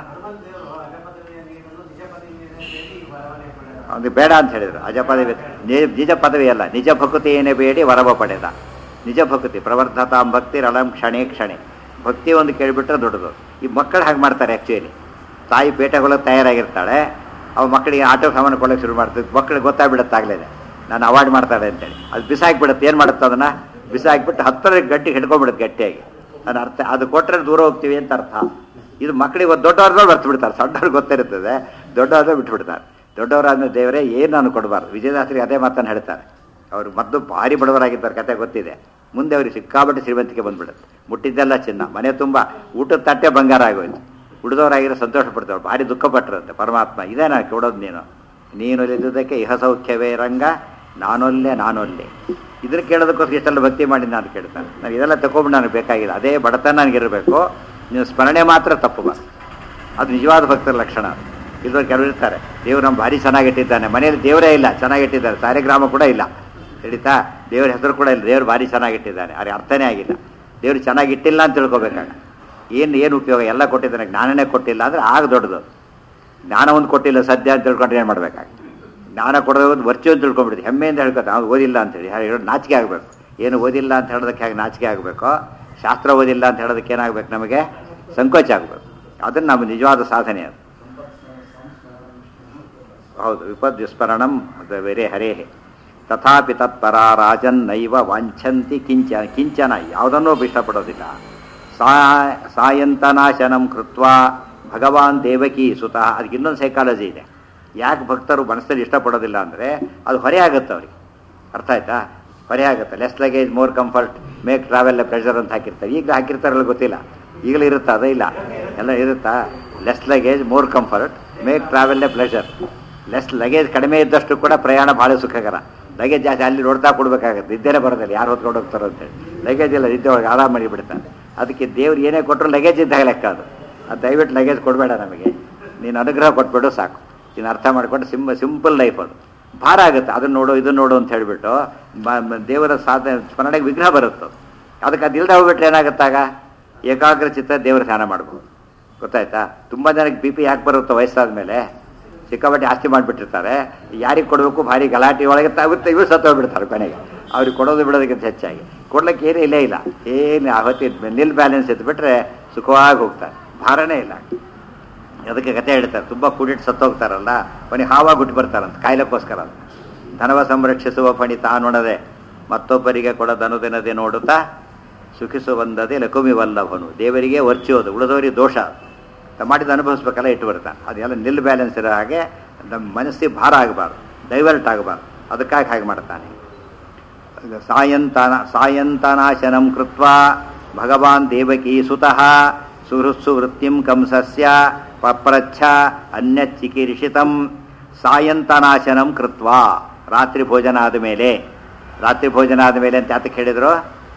ಅವ್ನಿಗೆ ಬೇಡ ಅಂತ ಹೇಳಿದ್ರು ಅಜ ಪದವಿ ನಿ- ನಿಜ ಪದವಿ ಅಲ್ಲ ನಿಜ ಭಕ್ತಿ ಏನೇ ಬೇಡಿ ವರವ ಪಡೆದ ನಿಜ ಭಕ್ತಿ ಪ್ರವರ್ಧತಾಂ ಭಕ್ತಿ ರಳಂ ಕ್ಷಣೆ ಕ್ಷಣೆ ಭಕ್ತಿ ಒಂದು ಕೇಳಿಬಿಟ್ರೆ ದೊಡ್ಡದು ಈ ಮಕ್ಕಳು ಹಾಗೆ ಮಾಡ್ತಾರೆ ಆ್ಯಕ್ಚುಲಿ ತಾಯಿ ಪೇಟೆಗೊಳಗೆ ತಯಾರಾಗಿರ್ತಾಳೆ ಅವ ಮಕ್ಕಳಿಗೆ ಆಟೋ ಸಾಮಾನು ಕೊಡೋಕೆ ಶುರು ಮಾಡ್ತಾರೆ ಮಕ್ಕಳಿಗೆ ಗೊತ್ತಾಗ್ಬಿಡುತ್ತಾಗಲೇ ನಾನು ಅವಾಯ್ಡ್ ಮಾಡ್ತಾಳೆ ಅಂತೇಳಿ ಅದು ಬಿಸಾಕ್ಬಿಡುತ್ತೆ ಏನು ಮಾಡುತ್ತೆ ಅದನ್ನು ಬಿಸಾಕ್ಬಿಟ್ಟು ಹತ್ತರ ಗಟ್ಟಿ ಹಿಡ್ಕೊಂಡ್ಬಿಡುತ್ತೆ ಗಟ್ಟಿಯಾಗಿ ಅದನ್ನ ಅರ್ಥ ಅದು ಕೊಟ್ಟರೆ ದೂರ ಹೋಗ್ತೀವಿ ಅಂತ ಅರ್ಥ ಇದು ಮಕ್ಕಳಿಗೆ ಒಂದು ದೊಡ್ಡವ್ರದ್ದು ಬರ್ತು ಬಿಡ್ತಾರೆ ಸಣ್ಣವ್ರಿಗೆ ಗೊತ್ತಿರುತ್ತದೆ ದೊಡ್ಡವ್ರದ್ದು ಬಿಟ್ಬಿಡ್ತಾರೆ ದೊಡ್ಡವರಾದ್ಮೇಲೆ ದೇವರೇ ಏನು ನಾನು ಕೊಡಬಾರ್ದು ವಿಜಯದಾಸರಿಗೆ ಅದೇ ಮಾತನ್ನು ಹೇಳ್ತಾರೆ ಅವರು ಮೊದಲು ಭಾರಿ ಬಡವರಾಗಿದ್ದಾರೆ ಕತೆ ಗೊತ್ತಿದೆ ಮುಂದೆ ಅವ್ರಿಗೆ ಸಿಕ್ಕಾಪಟ್ಟೆ ಶ್ರೀಮಂತಿಕೆ ಬಂದ್ಬಿಡುತ್ತೆ ಮುಟ್ಟಿದ್ದೆಲ್ಲ ಚಿನ್ನ ಮನೆ ತುಂಬ ಊಟದ ತಟ್ಟೆ ಬಂಗಾರ ಆಗೋಯ್ತು ಉಳಿದವರಾಗಿರೋ ಸಂತೋಷ ಪಡ್ತಾವೆ ಭಾರಿ ದುಃಖ ಪಟ್ಟರಂತೆ ಪರಮಾತ್ಮ ಇದೇ ನಾನು ಕೊಡೋದು ನೀನು ನೀನು ಒಲಿದುದಕ್ಕೆ ಇಹ ಸೌಖ್ಯವೇ ರಂಗ ನಾನೊಲ್ಲೆ ನಾನೊಲ್ಲೆ ಇದನ್ನು ಕೇಳೋದಕ್ಕೋಸ್ಕರ ಇಷ್ಟೆಲ್ಲ ಭಕ್ತಿ ಮಾಡಿ ನಾನು ಕೇಳ್ತಾನೆ ನಾನು ಇದೆಲ್ಲ ತಗೊಂಡು ನನಗೆ ಬೇಕಾಗಿಲ್ಲ ಅದೇ ಬಡತನ ನನಗಿರಬೇಕು ನೀವು ಸ್ಮರಣೆ ಮಾತ್ರ ತಪ್ಪಬಾರ್ದು ಅದು ನಿಜವಾದ ಭಕ್ತರ ಲಕ್ಷಣ ಇಲ್ಲವ್ರು ಕೆಲವರು ಇರ್ತಾರೆ ದೇವ್ರು ನಮ್ಮ ಭಾರಿ ಚೆನ್ನಾಗಿಟ್ಟಿದ್ದಾನೆ ಮನೆಯಲ್ಲಿ ದೇವರೇ ಇಲ್ಲ ಚೆನ್ನಾಗಿಟ್ಟಿದ್ದಾರೆ ಸಾರಿಗ್ರಾಮ ಕೂಡ ಇಲ್ಲ ತಿಳಿತಾ ದೇವ್ರ ಹೆಸರು ಕೂಡ ಇಲ್ಲ ದೇವ್ರು ಭಾರಿ ಚೆನ್ನಾಗಿಟ್ಟಿದ್ದಾನೆ ಅವ್ರಿಗೆ ಅರ್ಥನೇ ಆಗಿಲ್ಲ ದೇವ್ರು ಚೆನ್ನಾಗಿಟ್ಟಿಲ್ಲ ಅಂತ ತಿಳ್ಕೊಬೇಕಾಗ ಏನು ಏನು ಉಪಯೋಗ ಎಲ್ಲ ಕೊಟ್ಟಿದ್ದಾನೆ ಜ್ಞಾನನೇ ಕೊಟ್ಟಿಲ್ಲ ಅಂದರೆ ಆಗ ದೊಡ್ಡದು ಜ್ಞಾನ ಒಂದು ಕೊಟ್ಟಿಲ್ಲ ಸದ್ಯ ಅಂತ ತಿಳ್ಕೊಂಡ್ರೆ ಏನು ಮಾಡ್ಬೇಕಾಗ ಜ್ಞಾನ ಕೊಡೋದು ಒಂದು ವರ್ಚು ಅಂತ ತಿಳ್ಕೊಂಡ್ಬಿಡ್ತೀವಿ ಹೆಮ್ಮೆಯಿಂದ ಹೇಳ್ಕೊತ ಅವ್ನು ಓದಿಲ್ಲ ಅಂತೇಳಿ ಹೇಳಿ ನಾಚಿಕೆ ಆಗಬೇಕು ಏನು ಓದಿಲ್ಲ ಅಂತ ಹೇಳೋದಕ್ಕೆ ಹೇಗೆ ನಾಚಿಕೆ ಆಗಬೇಕು ಶಾಸ್ತ್ರ ಓದಿಲ್ಲ ಅಂತ ಹೇಳೋದಕ್ಕೆ ಏನಾಗಬೇಕು ನಮಗೆ ಸಂಕೋಚ ಆಗಬೇಕು ಅದನ್ನು ನಮ್ಮ ನಿಜವಾದ ಸಾಧನೆ ಅದು ಹೌದು ವಿಪದ್ ವಿಸ್ಮರಣಂ ಬೇರೆ ಹರೇ ತಥಾಪಿ ತತ್ಪರ ರಾಜನ್ ನೈವ ವಾಂಛಂತಿ ಕಿಂಚ ಕಿಂಚನ ಯಾವುದನ್ನೂ ಇಷ್ಟಪಡೋದಿಲ್ಲ ಸಾ ಸಾಯಂತನಾಶನಂ ಕೃತ್ವ ಭಗವಾನ್ ದೇವಕಿ ಸುತಃ ಅದಕ್ಕೆ ಇನ್ನೊಂದು ಸೈಕಾಲಜಿ ಇದೆ ಯಾಕೆ ಭಕ್ತರು ಮನಸ್ಸಲ್ಲಿ ಇಷ್ಟಪಡೋದಿಲ್ಲ ಅಂದರೆ ಅದು ಹೊರೆ ಆಗುತ್ತೆ ಅವ್ರಿಗೆ ಅರ್ಥ ಆಯ್ತಾ ಹೊರೆ ಆಗುತ್ತೆ less luggage more comfort make travel pressure ಅಂತ ಹಾಕಿರ್ತಾರೆ ಈಗ ಹಾಕಿರ್ತಾರಲ್ಲ ಗೊತ್ತಿಲ್ಲ ಈಗಲೂ ಇರುತ್ತಾ ಅದೇ ಇಲ್ಲ ಎಲ್ಲ ಇರುತ್ತಾ less luggage more comfort make travel a pleasure less luggage ಕಡಿಮೆ ಇದ್ದಷ್ಟು ಕೂಡ ಪ್ರಯಾಣ ಭಾಳ ಸುಖಕರ ಲಗೇಜ್ ಜಾಸ್ತಿ ಅಲ್ಲಿ ನೋಡ್ತಾ ಕೊಡ್ಬೇಕಾಗತ್ತೆ ನಿದ್ದೆನೇ ಬರೋದಿಲ್ಲ ಯಾರು ಹೊತ್ಕೊಂಡು ಹೋಗ್ತಾರೋ ಅಂತೇಳಿ ಲಗೇಜ್ ಇಲ್ಲ ನಿದ್ದೆ ಒಳಗೆ ಆರಾಮ ಮಾಡಿ ಬಿಡ್ತಾನೆ ಅದಕ್ಕೆ ದೇವ್ರು ಏನೇ ಕೊಟ್ಟರು ಲಗೇಜ್ ಇದ್ದಾಗ ಲೆಕ್ಕ ಅದು ಅದು ದಯವಿಟ್ಟು ಲಗೇಜ್ ಕೊಡಬೇಡ ನಮಗೆ ನೀನು ಅನುಗ್ರಹ ಕೊಟ್ಬಿಡು ಸಾಕು ನೀನು ಅರ್ಥ ಮಾಡ್ಕೊಂಡು ಸಿಂಪ ಸಿಂಪಲ್ ಲೈಫ್ ಅದು ಭಾರ ಆಗುತ್ತೆ ಅದನ್ನ ನೋಡು ಇದನ್ನ ನೋಡು ಅಂತ ಹೇಳಿಬಿಟ್ಟು ದೇವರ ಸಾಧನೆ ಸ್ಮರಣೆಗೆ ವಿಗ್ರಹ ಬರುತ್ತೆ ಅದಕ್ಕೆ ಅದು ಇಲ್ಲದೆ ಹೋಗ್ಬಿಟ್ರೆ ಏನಾಗುತ್ತಾಗ ಏಕಾಗ್ರ ಚಿತ್ತ ದೇವರ ಧ್ಯಾನ ಮಾಡ್ಬೋದು ಗೊತ್ತಾಯ್ತಾ ತುಂಬ ಜನಕ್ಕೆ ಬಿ ಪಿ ಯಾಕೆ ಬರುತ್ತೋ ವಯಸ್ಸಾದ ಮೇಲೆ ಸಿಕ್ಕಾಪಟ್ಟೆ ಆಸ್ತಿ ಮಾಡಿಬಿಟ್ಟಿರ್ತಾರೆ ಯಾರಿಗೆ ಕೊಡಬೇಕು ಭಾರಿ ಗಲಾಟೆ ಒಳಗೆ ತಾಗುತ್ತೆ ಇವರು ಸತ್ತೋಗ್ಬಿಡ್ತಾರೆ ಕೊನೆಗೆ ಅವ್ರಿಗೆ ಕೊಡೋದು ಬಿಡೋದಕ್ಕಿಂತ ಹೆಚ್ಚಾಗಿ ಕೊಡ್ಲಿಕ್ಕೆ ಏನೂ ಇಲ್ಲೇ ಇಲ್ಲ ಏನು ಅವತ್ತಿ ನಿಲ್ ಬ್ಯಾಲೆನ್ಸ್ ಎತ್ಬಿಟ್ರೆ ಸುಖವಾಗಿ ಹೋಗ್ತಾರೆ ಭಾರನೇ ಇಲ್ಲ ಅದಕ್ಕೆ ಕತೆ ಹೇಳ್ತಾರೆ ತುಂಬ ಕೂಡಿಟ್ಟು ಸತ್ತೋಗ್ತಾರಲ್ಲ ಕೊನೆಗೆ ಹಾವಾಗಿ ಹುಟ್ಟು ಬರ್ತಾರಂತ ಕಾಯಿಲೆಗೋಸ್ಕರ ಅಂತ ಧನವ ಸಂರಕ್ಷಿಸುವ ಪಣಿ ತಾನೊಣದೆ ಮತ್ತೊಬ್ಬರಿಗೆ ಕೊಡದನುದಿನದೆ ನೋಡುತ್ತಾ ಸುಖಿಸುವಂದದೆ ಲಕುಮಿ ವಲ್ಲಭನು ದೇವರಿಗೆ ವರ್ಚೋದು ಉಳಿದವರಿಗೆ ದೋಷ ಅದು ಮಾಡಿದ ಅನುಭವಿಸ್ಬೇಕಲ್ಲ ಇಟ್ಟು ಬರ್ತಾನೆ ಅದೆಲ್ಲ ನಿಲ್ ಬ್ಯಾಲೆನ್ಸ್ ಇರೋ ಹಾಗೆ ನಮ್ಮ ಮನಸ್ಸಿಗೆ ಭಾರ ಆಗಬಾರ್ದು ಡೈವರ್ಟ್ ಆಗಬಾರ್ದು ಅದಕ್ಕಾಗಿ ಹಾಗೆ ಮಾಡ್ತಾನೆ ಸಾಯಂತನ ಸಾಯಂತನಾಶನಂ ಕೃತ್ವ ಭಗವಾನ್ ದೇವಕಿ ಸುತಃ ಸುಹೃತ್ಸು ವೃತ್ತಿಂ ಕಂಸಸ್ಯ ಪಪ್ರಚ್ಛ ಅನ್ಯಚಿಕೀರ್ಷಿತಂ ಸಾಯಂತನಾಶನಂ ಕೃತ್ವ ರಾತ್ರಿ ಭೋಜನ ಆದ ಮೇಲೆ ರಾತ್ರಿ ಭೋಜನ ಆದ ಮೇಲೆ ಅಂತ ಯಾತಕ್ಕೆ ಹೇಳಿದ್ರು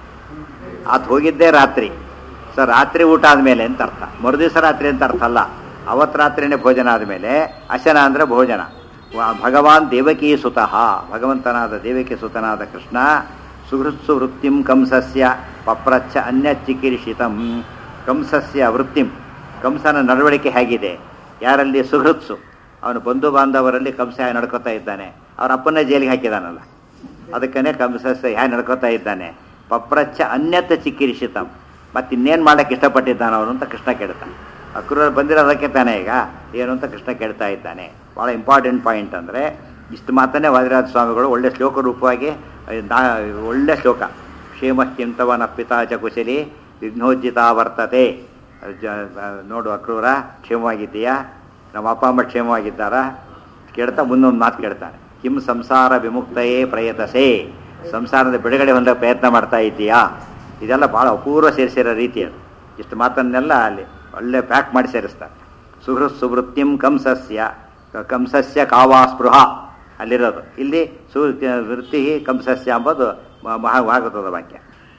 ಆತ ಹೋಗಿದ್ದೇ ರಾತ್ರಿ ಸೊ ರಾತ್ರಿ ಊಟ ಆದಮೇಲೆ ಅಂತ ಅರ್ಥ ಮರುದಿವಸ ರಾತ್ರಿ ಅಂತ ಅರ್ಥ ಅಲ್ಲ ಅವತ್ತು ರಾತ್ರಿನೇ ಭೋಜನ ಆದಮೇಲೆ ಅಶನ ಅಂದರೆ ಭೋಜನ ವ- ಭಗವಾನ್ ದೇವಕಿ ಸುತಃ ಭಗವಂತನಾದ ದೇವಕಿ ಸುತನಾದ ಕೃಷ್ಣ ಸುಹೃತ್ಸು ವೃತ್ತಿಂ ಕಂಸಸ್ಯ ಪಪ್ರಚ್ಛ ಅನ್ಯ ಚಿಕಿರ್ಷಿತಂ ಕಂಸಸ್ಯ ವೃತ್ತಿಂ ಕಂಸನ ನಡವಳಿಕೆ ಹೇಗಿದೆ ಯಾರಲ್ಲಿ ಸುಹೃತ್ಸು ಅವನು ಬಂಧು ಬಾಂಧವರಲ್ಲಿ ಕಂಸ ಹೇಗೆ ನಡ್ಕೋತಾ ಇದ್ದಾನೆ ಅವನ ಅಪ್ಪನೇ ಜೈಲಿಗೆ ಹಾಕಿದಾನಲ್ಲ ಅದಕ್ಕನೇ ಕಂಸಸ್ಯ ಹೇಗೆ ನಡ್ಕೋತಾ ಇದ್ದಾನೆ ಪಪ್ರಚ್ಛ ಅನ್ಯತ ಚಿಕಿರಿಷಿತಂ ಮತ್ತೆ ಇನ್ನೇನು ಮಾಡಕ್ಕೆ ಇಷ್ಟಪಟ್ಟಿದ್ದಾನ ಅವನು ಅಂತ ಕೃಷ್ಣ ಕೇಳ್ತಾನೆ ಅಕ್ರೂರ ಬಂದಿರೋದಕ್ಕೆ ತಾನೇ ಈಗ ಏನು ಅಂತ ಕೃಷ್ಣ ಕೇಳ್ತಾ ಇದ್ದಾನೆ ಭಾಳ ಇಂಪಾರ್ಟೆಂಟ್ ಪಾಯಿಂಟ್ ಅಂದರೆ ಇಷ್ಟು ಮಾತನ್ನೇ ವಾದಿರಾಜ ಸ್ವಾಮಿಗಳು ಒಳ್ಳೆ ಶ್ಲೋಕ ರೂಪವಾಗಿ ಅಹ್, ನಾ- ಒಳ್ಳೆ ಶ್ಲೋಕ ಕ್ಷೇಮಕ್ಕಿಂತವನ ಪಿತಾ ಚ ಕುಶಲಿ ವಿಘ್ನೋಜ್ಜಿತ ವರ್ತತೆ ಜ- ನೋಡು ಅಕ್ರೂರ ಕ್ಷೇಮವಾಗಿದ್ದೀಯಾ ನಮ್ಮ ಅಪ್ಪ ಅಮ್ಮ ಕ್ಷೇಮವಾಗಿದ್ದಾರಾ ಕೇಳ್ತಾ ಮುಂದೊಂದು ಮಾತು ಕೇಳ್ತಾನೆ ಕಿಂ ಸಂಸಾರ ವಿಮುಕ್ತಯೇ ಪ್ರಯತಸೆ ಸಂಸಾರದ ಬಿಡುಗಡೆ ಹೊಂದ ಪ್ರಯತ್ನ ಮಾಡ್ತಾ ಇದ್ದೀಯಾ ಇದೆಲ್ಲ ಭಾಳ ಅಪೂರ್ವ ಸೇರಿಸಿರೋ ರೀತಿ ಅದು ಇಷ್ಟು ಮಾತನ್ನೆಲ್ಲ ಅಲ್ಲಿ ಒಳ್ಳೆ ಪ್ಯಾಕ್ ಮಾಡಿ ಸೇರಿಸ್ತಾರೆ ಸುಹೃತ್ ಸುವೃತ್ತಿಂ ಕಂಸಸ್ಯ ಕಂಸಸ್ಯ ಕಾವಾ ಸ್ಪೃಹ ಅಲ್ಲಿರೋದು ಇಲ್ಲಿ ಸು ವೃತ್ತಿ ಕಂಸಸ್ಯ ಎಂಬುದು ಮ- ಮಹಾ ಭಾಗವತದ ವಾಕ್ಯ